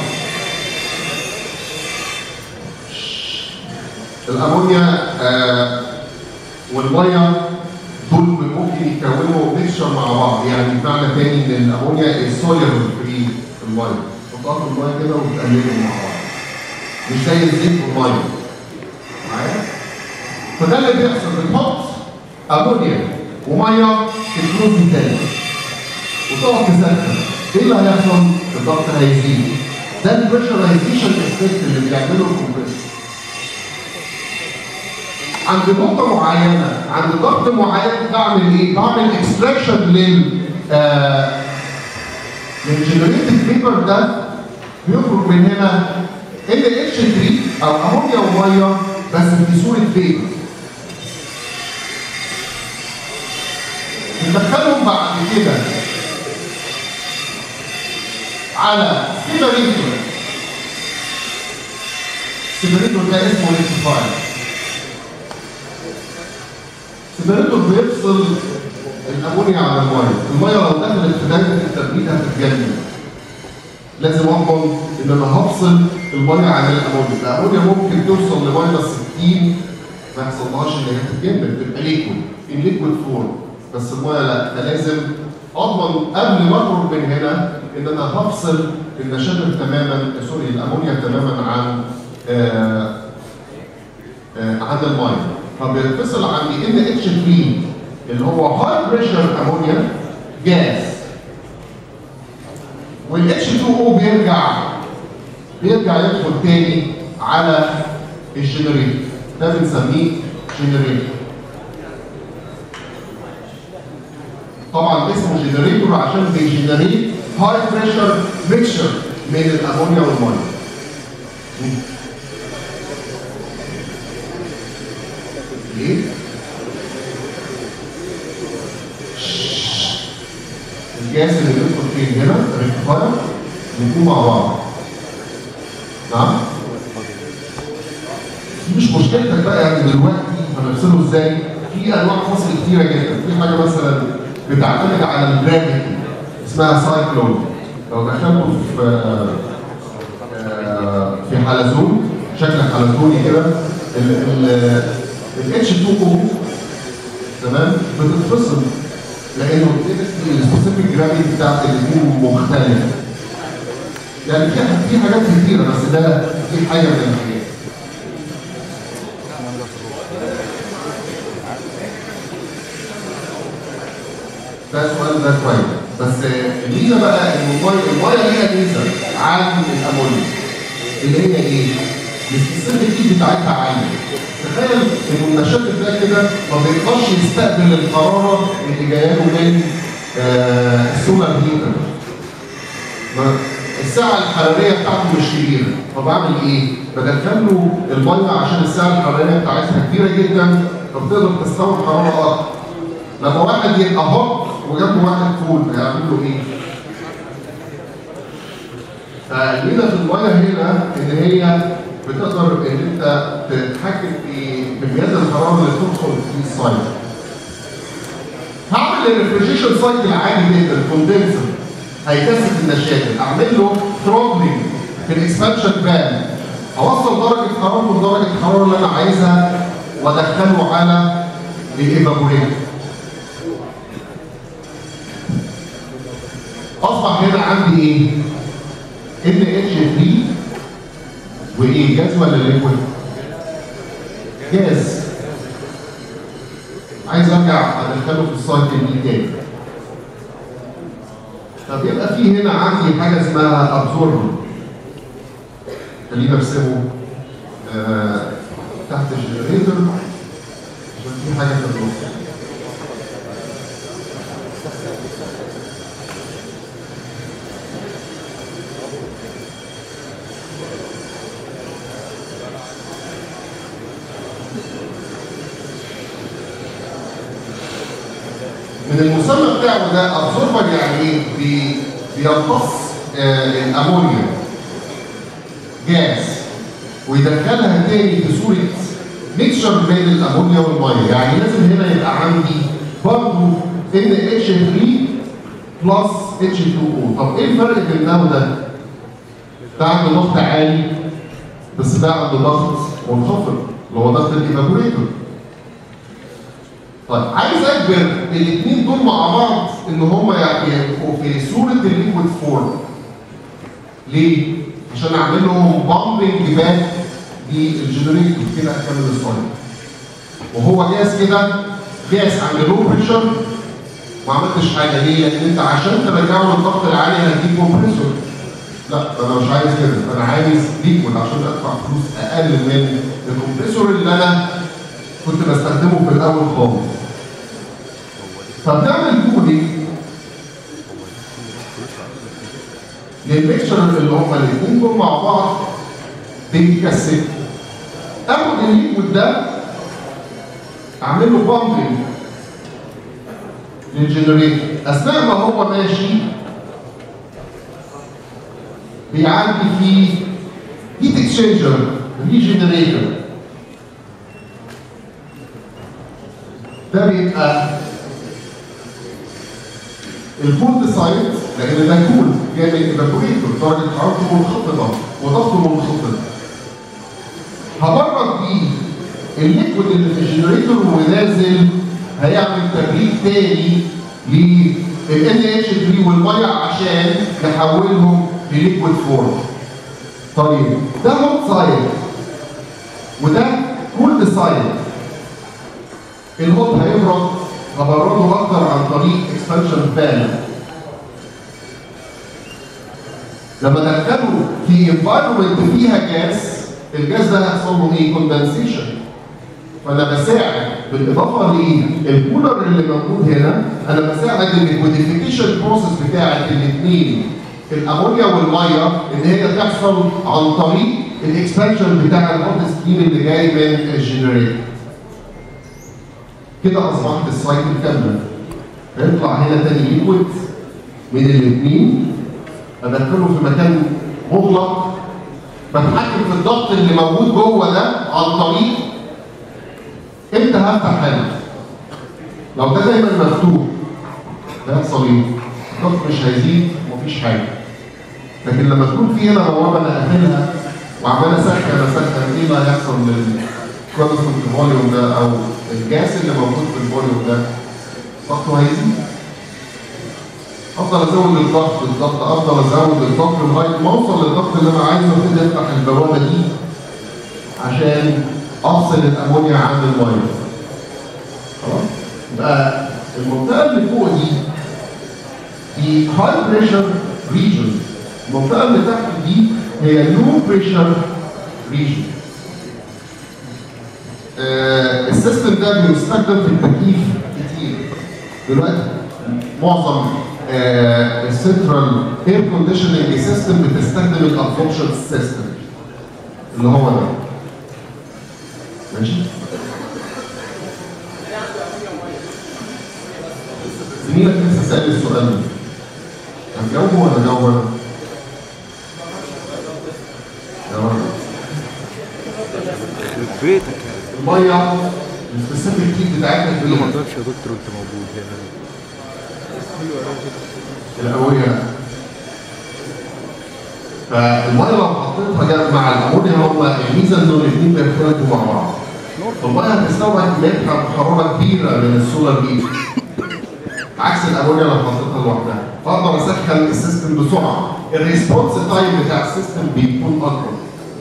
الامونيا آه والميه دول ممكن يكونوا ميكشر مع بعض يعني بمعنى تاني ان الامونيا السوليبل في الميه تحطها في الميه كده وتقلبهم مع بعض مش زي الزيت والميه معايا فده اللي بيحصل بنحط امونيا وميه في الفلوس التاني وتقعد تسخن ايه اللي هيحصل؟ الضغط هيزيد ده البريشرايزيشن افكت اللي بيعمله الكمبريسور عند نقطة معينة عند ضغط معين بعمل ايه؟ بعمل اكستراكشن لل آه للجنريتد بيبر ده بيخرج من هنا ال اتش 3 او امونيا وميه بس في صورة فيبر ندخلهم بعد كده على سيبريتور سيبريتور ده اسمه ليكفاير سيبريتور بيفصل الامونيا عن الميه، الميه لو دخلت في دايره التبريد هتتجنن. لازم اضمن ان انا هفصل الميه عن الامونيا، الامونيا ممكن توصل لماينس 60 ما يحصلهاش ان هي تتجمد تبقى ليكويد في ليكويد فورم بس الميه لا فلازم اضمن قبل ما اخرج من هنا ان انا هفصل النشادر تماما سوري الامونيا تماما عن آه آه عن الميه فبينفصل عندي ان اتش 3 اللي هو هاي بريشر امونيا جاز والاتش 2 او بيرجع بيرجع يدخل تاني على الجنريتور ده بنسميه جنريتور طبعا اسمه جنريتور عشان بيجنريت هاي بريشر ميكشر من الامونيا والميه ليه؟ الجاز اللي بيدخل فيه هنا الريكتفاير بيكون مع بعض نعم؟ دي مش مشكلتك بقى يعني دلوقتي هنفصله ازاي؟ في انواع فصل كتيره جدا، في حاجه مثلا بتعتمد على الجرافيتي اسمها سايكلون لو دخلته في آه، في حلزون شكل حلزوني كده الاتش 2 او تمام بتتفصل لانه السبيسيفيك جرافيتي بتاعت الاثنين مختلفه يعني في في حاجات كتيره بس ده في حاجه من الحاجات ده سؤال ده كويس بس الميزه بقى ان الميه الميه ليها ميزه عن الامونيا اللي هي ايه؟ السبيسيفيتي بتاعتها عاليه تخيل ان النشاط ده كده ما بيقدرش يستقبل الحراره اللي جايه له من آه، السولار هيتر ما- السعه الحراريه بتاعته مش كبيره فبعمل ايه؟ بدخل له الميه عشان السعه الحراريه بتاعتها كبيره جدا فبتقدر تستوعب حراره اكتر لما واحد يبقى هوت وجنبه واحد فول هيعمل له ايه؟ فالميزه في الميه هنا ان هي بتقدر ان انت تتحكم في كميات الحراره اللي تدخل في السايت. هعمل الريفريجريشن سايكل عادي جدا كوندنسر هيكثف النشاط اعمل له ثروتلينج في الاكسبانشن فان اوصل درجه حرارته لدرجه الحراره اللي انا عايزها وادخله على الايفابوريتور اصبح هنا عندي ايه؟ ان اتش 3 وايه جاز ولا ليكويد؟ جاز عايز ارجع ادخله في السايكل دي تاني طب يبقى في هنا عندي حاجه اسمها ابزوربر خلينا ارسمه آه تحت الجنريتور عشان في حاجه في النص من المسمى بتاعه ده ابزوربر يعني ايه؟ بي- بيمتص آه، الامونيا جاز ويدخلها تاني في صوره ميكشر بين الامونيا والميه يعني لازم هنا يبقى عندي برضه ان اتش 3 بلس اتش 2 او طب ايه الفرق بين ده وده؟ ده عنده ضغط عالي بس ده عنده ضغط منخفض اللي هو ضغط الايفابوريتور طيب عايز اجبر الاثنين دول مع بعض ان هم يبقوا في صوره الليكويد فورم ليه؟ عشان اعمل لهم بامبنج باك للجنريتور كده اكمل الصايم وهو جاز كده جاز عند لو بريشر ما عملتش حاجه ليه؟ لان انت عشان ترجعه للضغط العالي هتجيب كومبريسور لا انا مش عايز كده انا عايز ليكويد عشان ادفع فلوس اقل من الكمبريسور اللي انا كنت بستخدمه في الاول خالص فبنعمل كودينج للميكشر اللي هما الاثنين دول مع بعض بيتكثفوا اخد الليكويد ده اعمل له بامبنج للجنريتور اثناء ما هو ماشي بيعدي في هيت اكسشينجر ريجنريتور ده بيبقى الكولد سايت لان ده كول جاي من الايفابوريتور درجه حرارته منخفضه وضغطه منخفض هبرد بيه الليكويد اللي في الجنريتور ونازل هيعمل تبريد تاني لل NH3 والميه عشان نحولهم لليكويد فورم. طيب ده هوت سايد وده كولد سايد الهوت هيبرد هبرده اكتر عن طريق اكسبانشن فان لما ادخله في انفايرمنت فيها جاز الجاز ده هيحصل له ايه؟ كوندنسيشن فانا بساعد بالاضافه للكولر اللي موجود هنا انا بساعد الكوديفيكيشن بروسيس بتاعت الاثنين الامونيا والميه ان هي تحصل عن طريق الاكسبانشن بتاع الهوت ستريم اللي جاي من الجنريتور كده اصبحت السايكل كامله هيطلع هنا تاني ليكويد من الاثنين ادخله في مكان مغلق بتحكم في الضغط اللي موجود جوه ده عن طريق امتى هفتح هنا لو ده دايما مفتوح ده يحصل ايه؟ الضغط مش هيزيد ومفيش حاجه لكن لما تكون في هنا بوابه انا قافلها وعمال اسخن اسخن ايه اللي هيحصل للكونستنت فوليوم ده او الجاس اللي موجود في الفوليوم ده ضغطه هيزيد افضل ازود الضغط الضغط افضل ازود الضغط لغايه ما اوصل للضغط اللي انا عايزه ابتدي افتح البوابه دي عشان افصل الامونيا عن الميه خلاص يبقى المنطقه اللي فوق دي دي هاي بريشر ريجن المنطقه اللي تحت دي هي لو بريشر ريجن السيستم ده بيستخدم في التكييف كتير دلوقتي معظم السنترال اير كونديشننج سيستم بتستخدم الابسوربشن سيستم اللي هو ده ماشي زميلك لسه سأل السؤال ده هتجاوبه ولا جاوبه انا؟ جاوبه بيتك الميه السبيسيفيك هيت بتاعتنا قول له ما في تقولش يا دكتور انت موجود هنا القوية فالميه لو حطيتها جنب مع الامونيا هما الميزه انه الاثنين بيختلطوا مع بعض الميه هتستوعب كميه حراره كبيره من السولار هيت عكس الامونيا لو حطيتها لوحدها فاقدر اسخن السيستم بسرعه الريسبونس تايم بتاع السيستم بيكون اقرب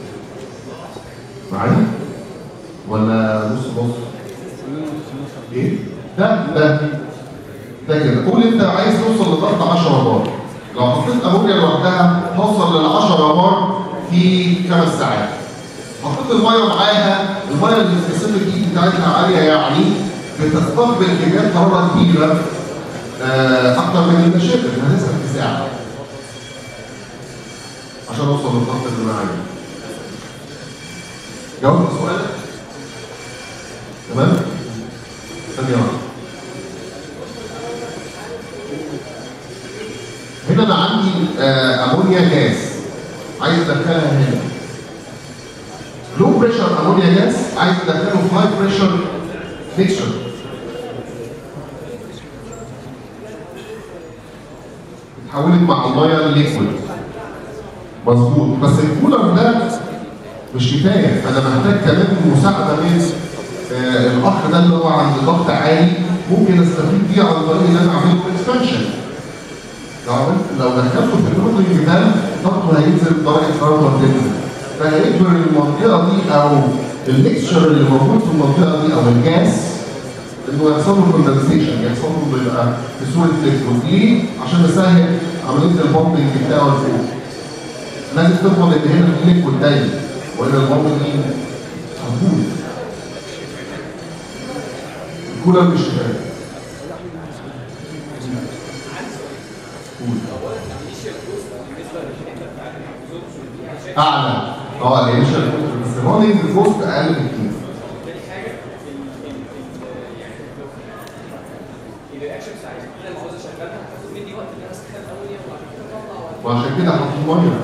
معايا ولا نص نص ايه ده ده ده كده قول انت عايز توصل لضغط 10 بار لو حطيت امونيا لوحدها هوصل لل 10 بار في خمس ساعات حطيت الميه معاها الميه اللي السبيسيفيك هيت بتاعتها عاليه يعني بتستقبل كميات حراره كبيره آه، اكتر من المشاكل هنسال في ساعه عشان اوصل للضغط اللي انا عايزه جاوبت سؤالك تمام ثانيه واحده هنا انا عندي آه، امونيا جاز عايز ادخلها هنا لو بريشر امونيا جاز عايز ادخله في هاي بريشر ميكشر اتحولت مع الميه لليكويد مظبوط بس الكولر ده مش كفايه انا محتاج كمان مساعده من آه، الاخ ده اللي هو عند ضغط عالي ممكن استفيد بيه عن طريق ان انا اعمل له اكسبانشن لو عملت لو دخلته في الكوتنج ده ضغطه هينزل درجه حرارته هتنزل فهيجبر المنطقه دي او الميكسشر اللي موجود في المنطقه دي او الجاس انه يحصل له كوندنسيشن يحصل له انه يبقى في صوره ليكويد ليه؟ عشان اسهل عمليه البومبنج بتاعه لفوق لازم تضمن ان هنا في ليكويد دايما وان البومبنج هتفوت الكولر مش كفايه اعلى اه الانيشال بس الرننج كوست اقل بكتير وعشان كده حطيت ميه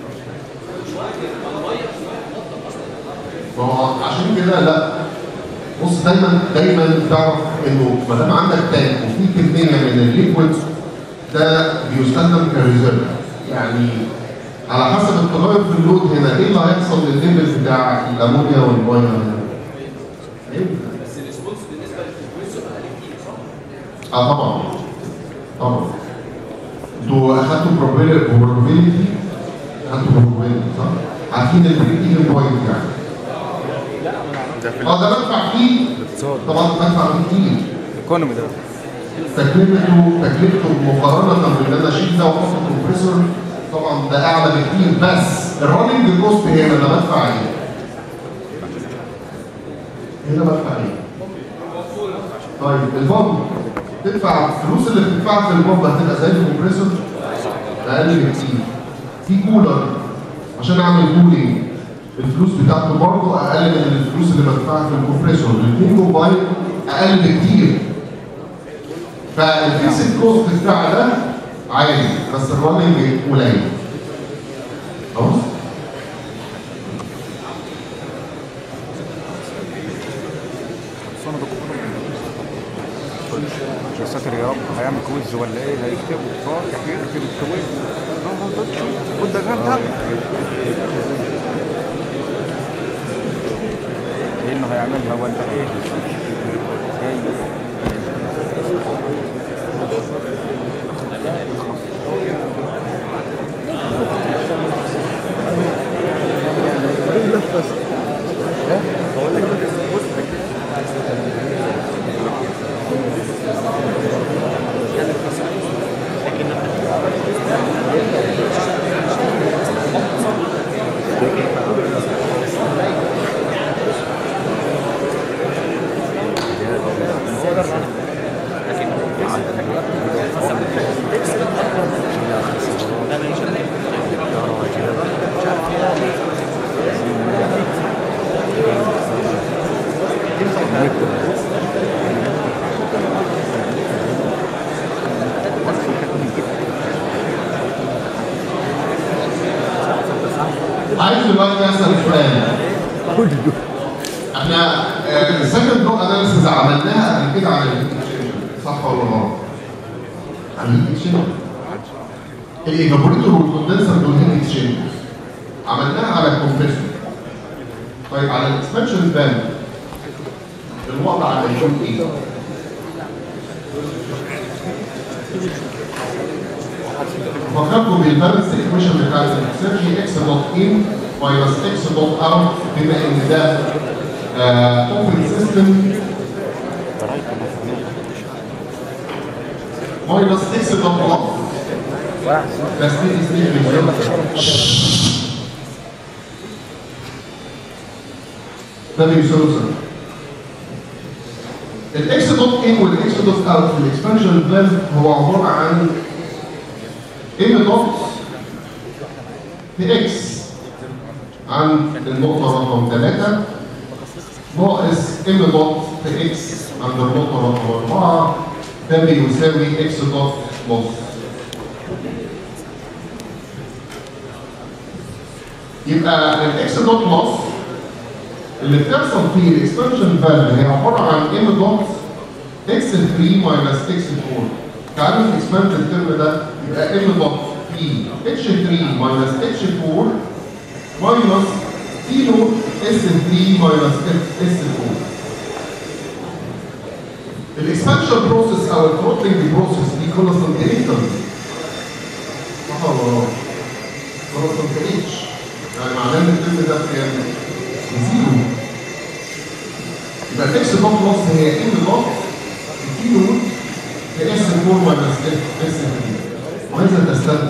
ما هو عشان كده لا بص دايما دايما تعرف انه ما دام عندك تانك وفي كميه من الليكويد ده بيستخدم كريزيرف يعني على حسب التغير في اللود هنا ايه اللي هيحصل للليفل بتاع الامونيا والميه هنا؟ إيه؟ بس الريسبونس بالنسبه للفريكونسي اقل كتير صح؟ اه طبعا طبعا انتوا اخدتوا probability اخدتوا probability صح؟ عارفين البريك ايفن بوينت يعني ده في اه ده بدفع فيه الاقتصاد طبعا بدفع فيه كتير الايكونومي ده تكلفته تكلفته مقارنه بان انا اشيل ده واحط كومبريسور طبعا ده اعلى بكتير بس الرننج كوست هنا انا بدفع ايه؟ هنا بدفع ايه؟ طيب البامب تدفع الفلوس اللي بتدفعها في البامب هتبقى زي الكمبريسور اقل بكتير في كولر عشان اعمل كولينج الفلوس بتاعته برضه اقل من الفلوس اللي بدفعها في الكمبريسور الاثنين موبايل اقل بكتير فالفيكسد كوست بتاع ده عالي بس الرننج قليل خلاص صنع دكتور يا ساتر يا رب هيعمل كويز ولا ايه هيكتب فاتح يكتب الكويز اه ده تشوف وده غير ده انه هيعملها ولا ايه جاي عايز دلوقتي اسال سؤال احنا السكند لو اناليسيز عملناها قبل كده على الاكسشن صح ولا غلط؟ على الاكسشن الايفابوريتور والكوندنسر دول هيت اكسشن عملناها على الكمبريسور طيب على الاكسبانشن بان الوضع على الجون ايه؟ فكركم بالبالانس ايكويشن بتاعت الاكسرجي اكس دوت ان ماينس اكس دوت اوت بما ان ده اوبن سيستم ماينس اكس دوت اوت بس دي ستيت ده بيساوي صفر الاكس دوت ان والاكس دوت اوت في الاكسبانشن بلان هو عباره عن ام دوت في اكس عند النقطة رقم 3 ناقص ام دوت في اكس عند النقطة رقم 4 ده بيساوي اكس دوت نص يبقى الاكس دوت نص اللي بتحصل في الاكسبانشن فاليو هي عبارة عن ام دوت اكس 3 ماينس اكس 4 تعالوا نكسباند الترم ده يبقى ام دوت في اتش 3 ماينس اتش 4 ماينس تي نوت اس 3 ماينس اس 4 الاكسبانشن بروسيس او الثروتلينج بروسيس دي كونستانتينيتال صح ولا غلط؟ كونستانتينيتش يعني معناه ان الترم ده كام؟ زيرو يبقى الاكس دوت نص هي ام دوت التي نوت اس 4 ماينس اس 3 وهذا تستخدم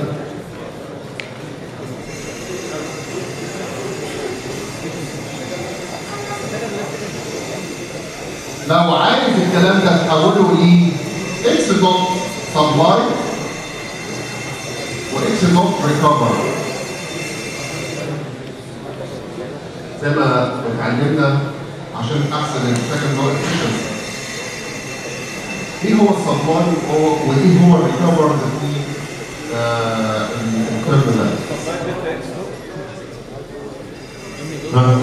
لو عايز الكلام ده تحوله ل اكس دوت سبلاي واكس دوت ريكفر زي ما اتعلمنا عشان احسن السكند لو افشنسي ايه هو السبلاي وايه هو الريكفر في آه الكيرف ده؟ ها؟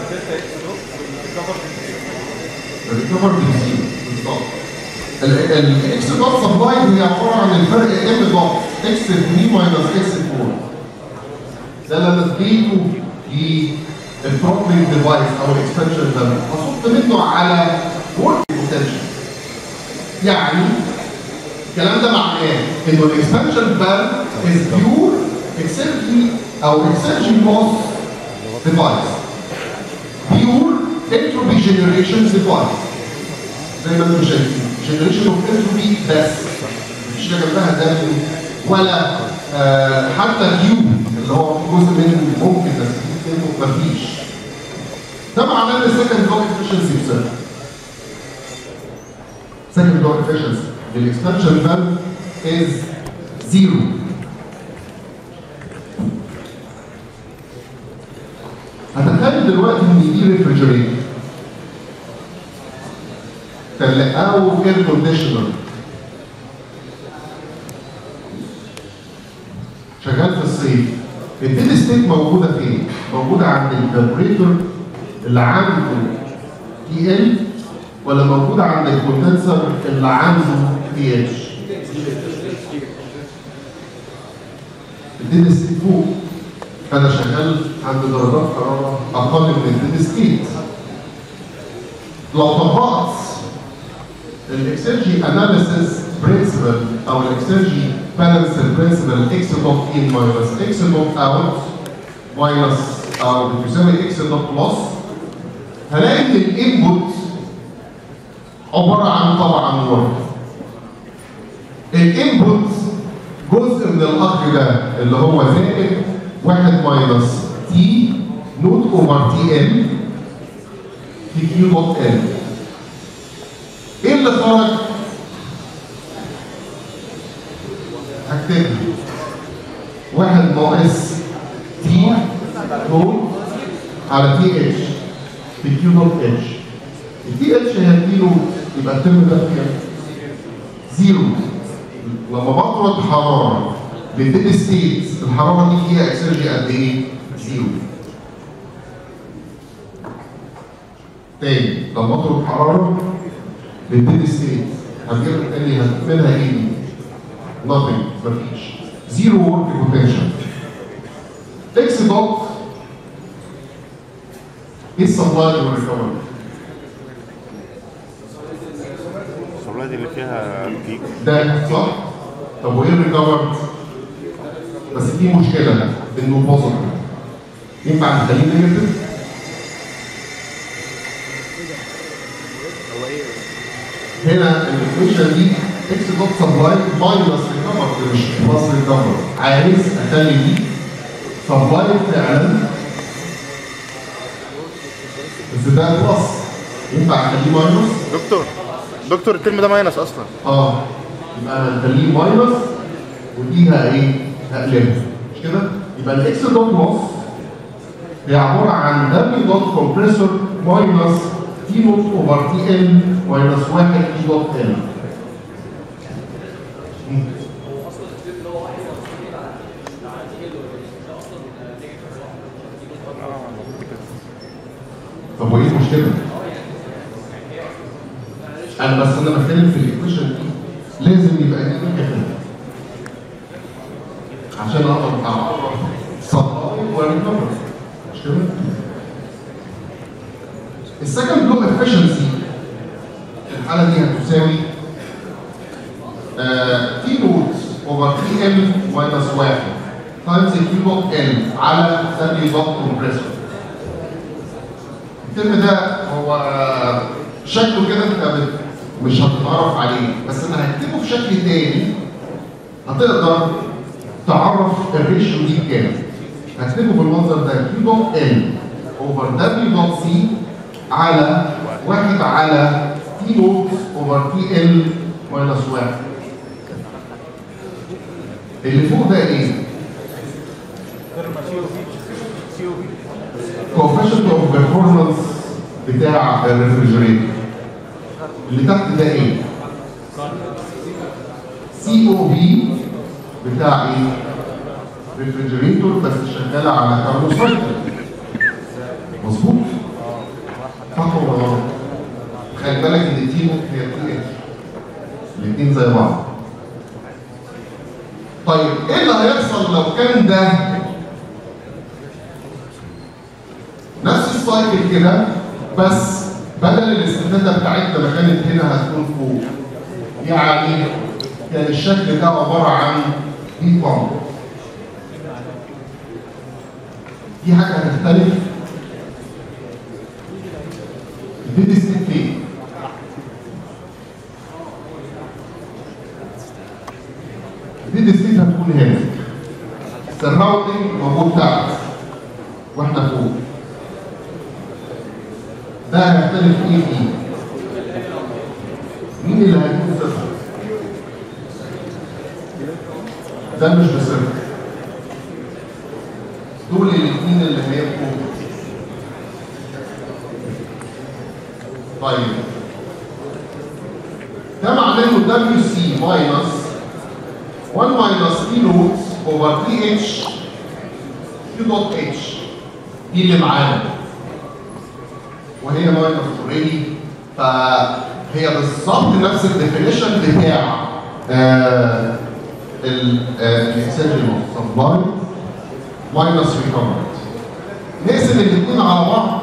الريكفر بيزيد بالظبط الاكس دوت سبلاي هي عباره عن الفرق ام دوت اكس 3 ماينس اكس 4 ده اللي انا اديته للثروتلينج ديفايس او الاكسبانشن ده احط منه على ورك بوتنشال يعني الكلام ده معناه انه الاكسبانشن فالف از بيور اكسرجي او اكسرجي لوس ديفايس بيور entropy generation device زي ما انتم شايفين generation of entropy بس مش حاجه جنبها دم ولا آه حتى كيو اللي هو جزء منه ممكن نستفيد منه مفيش ده معناه ان السكند لوك efficiency بصفر second law efficiency the expansion valve is zero هتخيل دلوقتي ان دي ريفريجريتور او اير كونديشنر شغال في الصيف الديد ستيت موجوده فين؟ موجوده عند الكالبريتور اللي عنده تي ال ولا موجوده عند الكوندنسر اللي عنده بي اتش؟ الديد ستيت فوق فانا شغال عند درجات حراره اقل من الديد ستيت لو طبقت الاكسرجي اناليسيس برنسبل او الاكسرجي بالانس برنسبل اكس دوت ان ماينس اكس دوت اوت ماينس او بتساوي اكس دوت بلس هلاقي ان الانبوت عباره عن طبعا ورك الانبوت جزء من الاخر ده اللي هو زائد 1 ماينس تي نوت اوفر تي ال في كيو دوت ال ايه اللي خرج؟ هكتب واحد ناقص تي نوت على تي اتش في كيو نوت اتش التي اتش هيديله يبقى الترم ده كام؟ زيرو لما بطرد حراره للديد ستيت الحراره دي فيها اكسرجي قد ايه؟ زيرو تاني لما اطرد حراره للديد ستيت هتجيب تاني منها ايه دي؟ nothing مفيش زيرو ورك بوتنشال اكس دوت ايه السبلاي والريكفري؟ الصبلات اللي فيها بيك ده صح؟ طب وايه الريكفر؟ بس في مشكله انه بوزيتيف ينفع نخليه نيجاتيف؟ هنا الايكويشن دي اكس دوت سبلاي ماينس ريكفر مش بلس ريكفر عايز اخلي دي سبلاي فعلا بس ده بلس ينفع اخليه ماينس؟ دكتور دكتور الترم ده ماينس اصلا اه يبقى انا هخليه ماينس ودي ها ايه؟ هقلبها مش كده؟ يبقى الاكس دوت نص هي عباره عن دبليو دوت كومبريسور ماينس تي نوت اوفر تي ال ماينس 1 تي دوت ال طب وايه المشكله؟ انا بس انا بتكلم في الايكويشن دي لازم يبقى دي كده عشان اقدر اعرف سبلاي وريكفر مش كده؟ السكند لو افشنسي الحاله دي هتساوي تي نوت اوفر تي ال ماينس 1 تايمز كيو دوت ال على دبليو دوت كومبريسور الترم ده هو شكله كده انت بت- مش هتتعرف عليه بس انا هكتبه في شكل تاني هتقدر تعرف الريشيو دي بكام هكتبه بالمنظر ده كيو دوت ال اوفر دبليو دوت سي على واحد على تي نوت اوفر تي ال ماينس واحد اللي فوق ده ايه؟ coefficient of performance بتاع الريفرجريتور اللي تحت ده ايه؟ سي او بي بتاع ايه؟ ريفرجريتور بس شغاله على كاربوسايكل مظبوط؟ صح ولا غلط؟ خلي بالك ان تي نوت هي تي اتش الاثنين زي بعض طيب ايه اللي هيحصل لو كان ده نفس السايكل كده بس بدل الاستفاده بتاعتنا ما كانت هنا هتكون فوق يعني كان الشكل ده عباره عن هيت بامب في حاجه هتختلف الديد ستيت فين؟ الديد ستيت هتكون هنا السراوندنج موجود تحت واحنا فوق ده هيختلف ايه فيه؟ مين اللي هيكون صفر؟ ده مش بصفر دول الاثنين اللي هيبقوا طيب ده معناه انه دبليو سي ماينس 1 ماينس تي نوت اوفر تي اتش كيو دوت اتش دي اللي معانا وهي ماينس اوريدي فهي بالظبط نفس الديفينيشن بتاع الاكسجين سبلاي ماينس ريكفرد نقسم الاثنين على بعض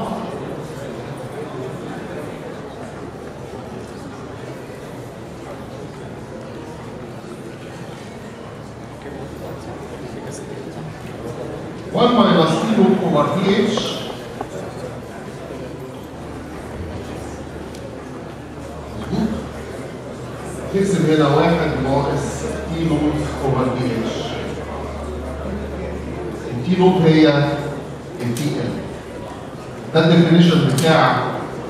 one minus T loop over TH نقسم هنا واحد ناقص تي نوت اوفر تي اتش التي نوت هي التي ال ده الديفينيشن بتاع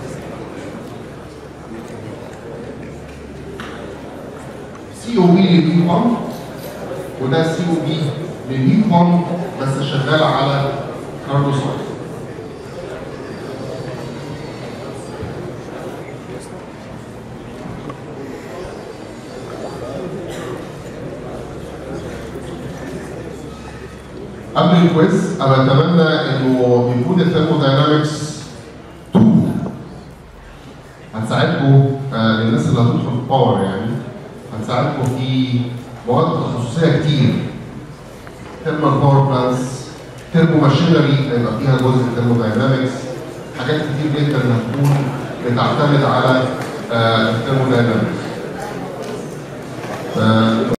سي او بي للبي 1 وده سي او بي للبي 1 بس شغال على كاربوسايت قبل الكويز انا اتمنى انه يكون الثيرموداينامكس 2 هتساعدكم آه للناس اللي هتدخل باور يعني هتساعدكم في مواد تخصصيه كتير ثيرمال باور بلانس تربو ماشينري هيبقى فيها جزء ثيرموداينامكس حاجات كتير جدا هتكون بتعتمد على الثيرموداينامكس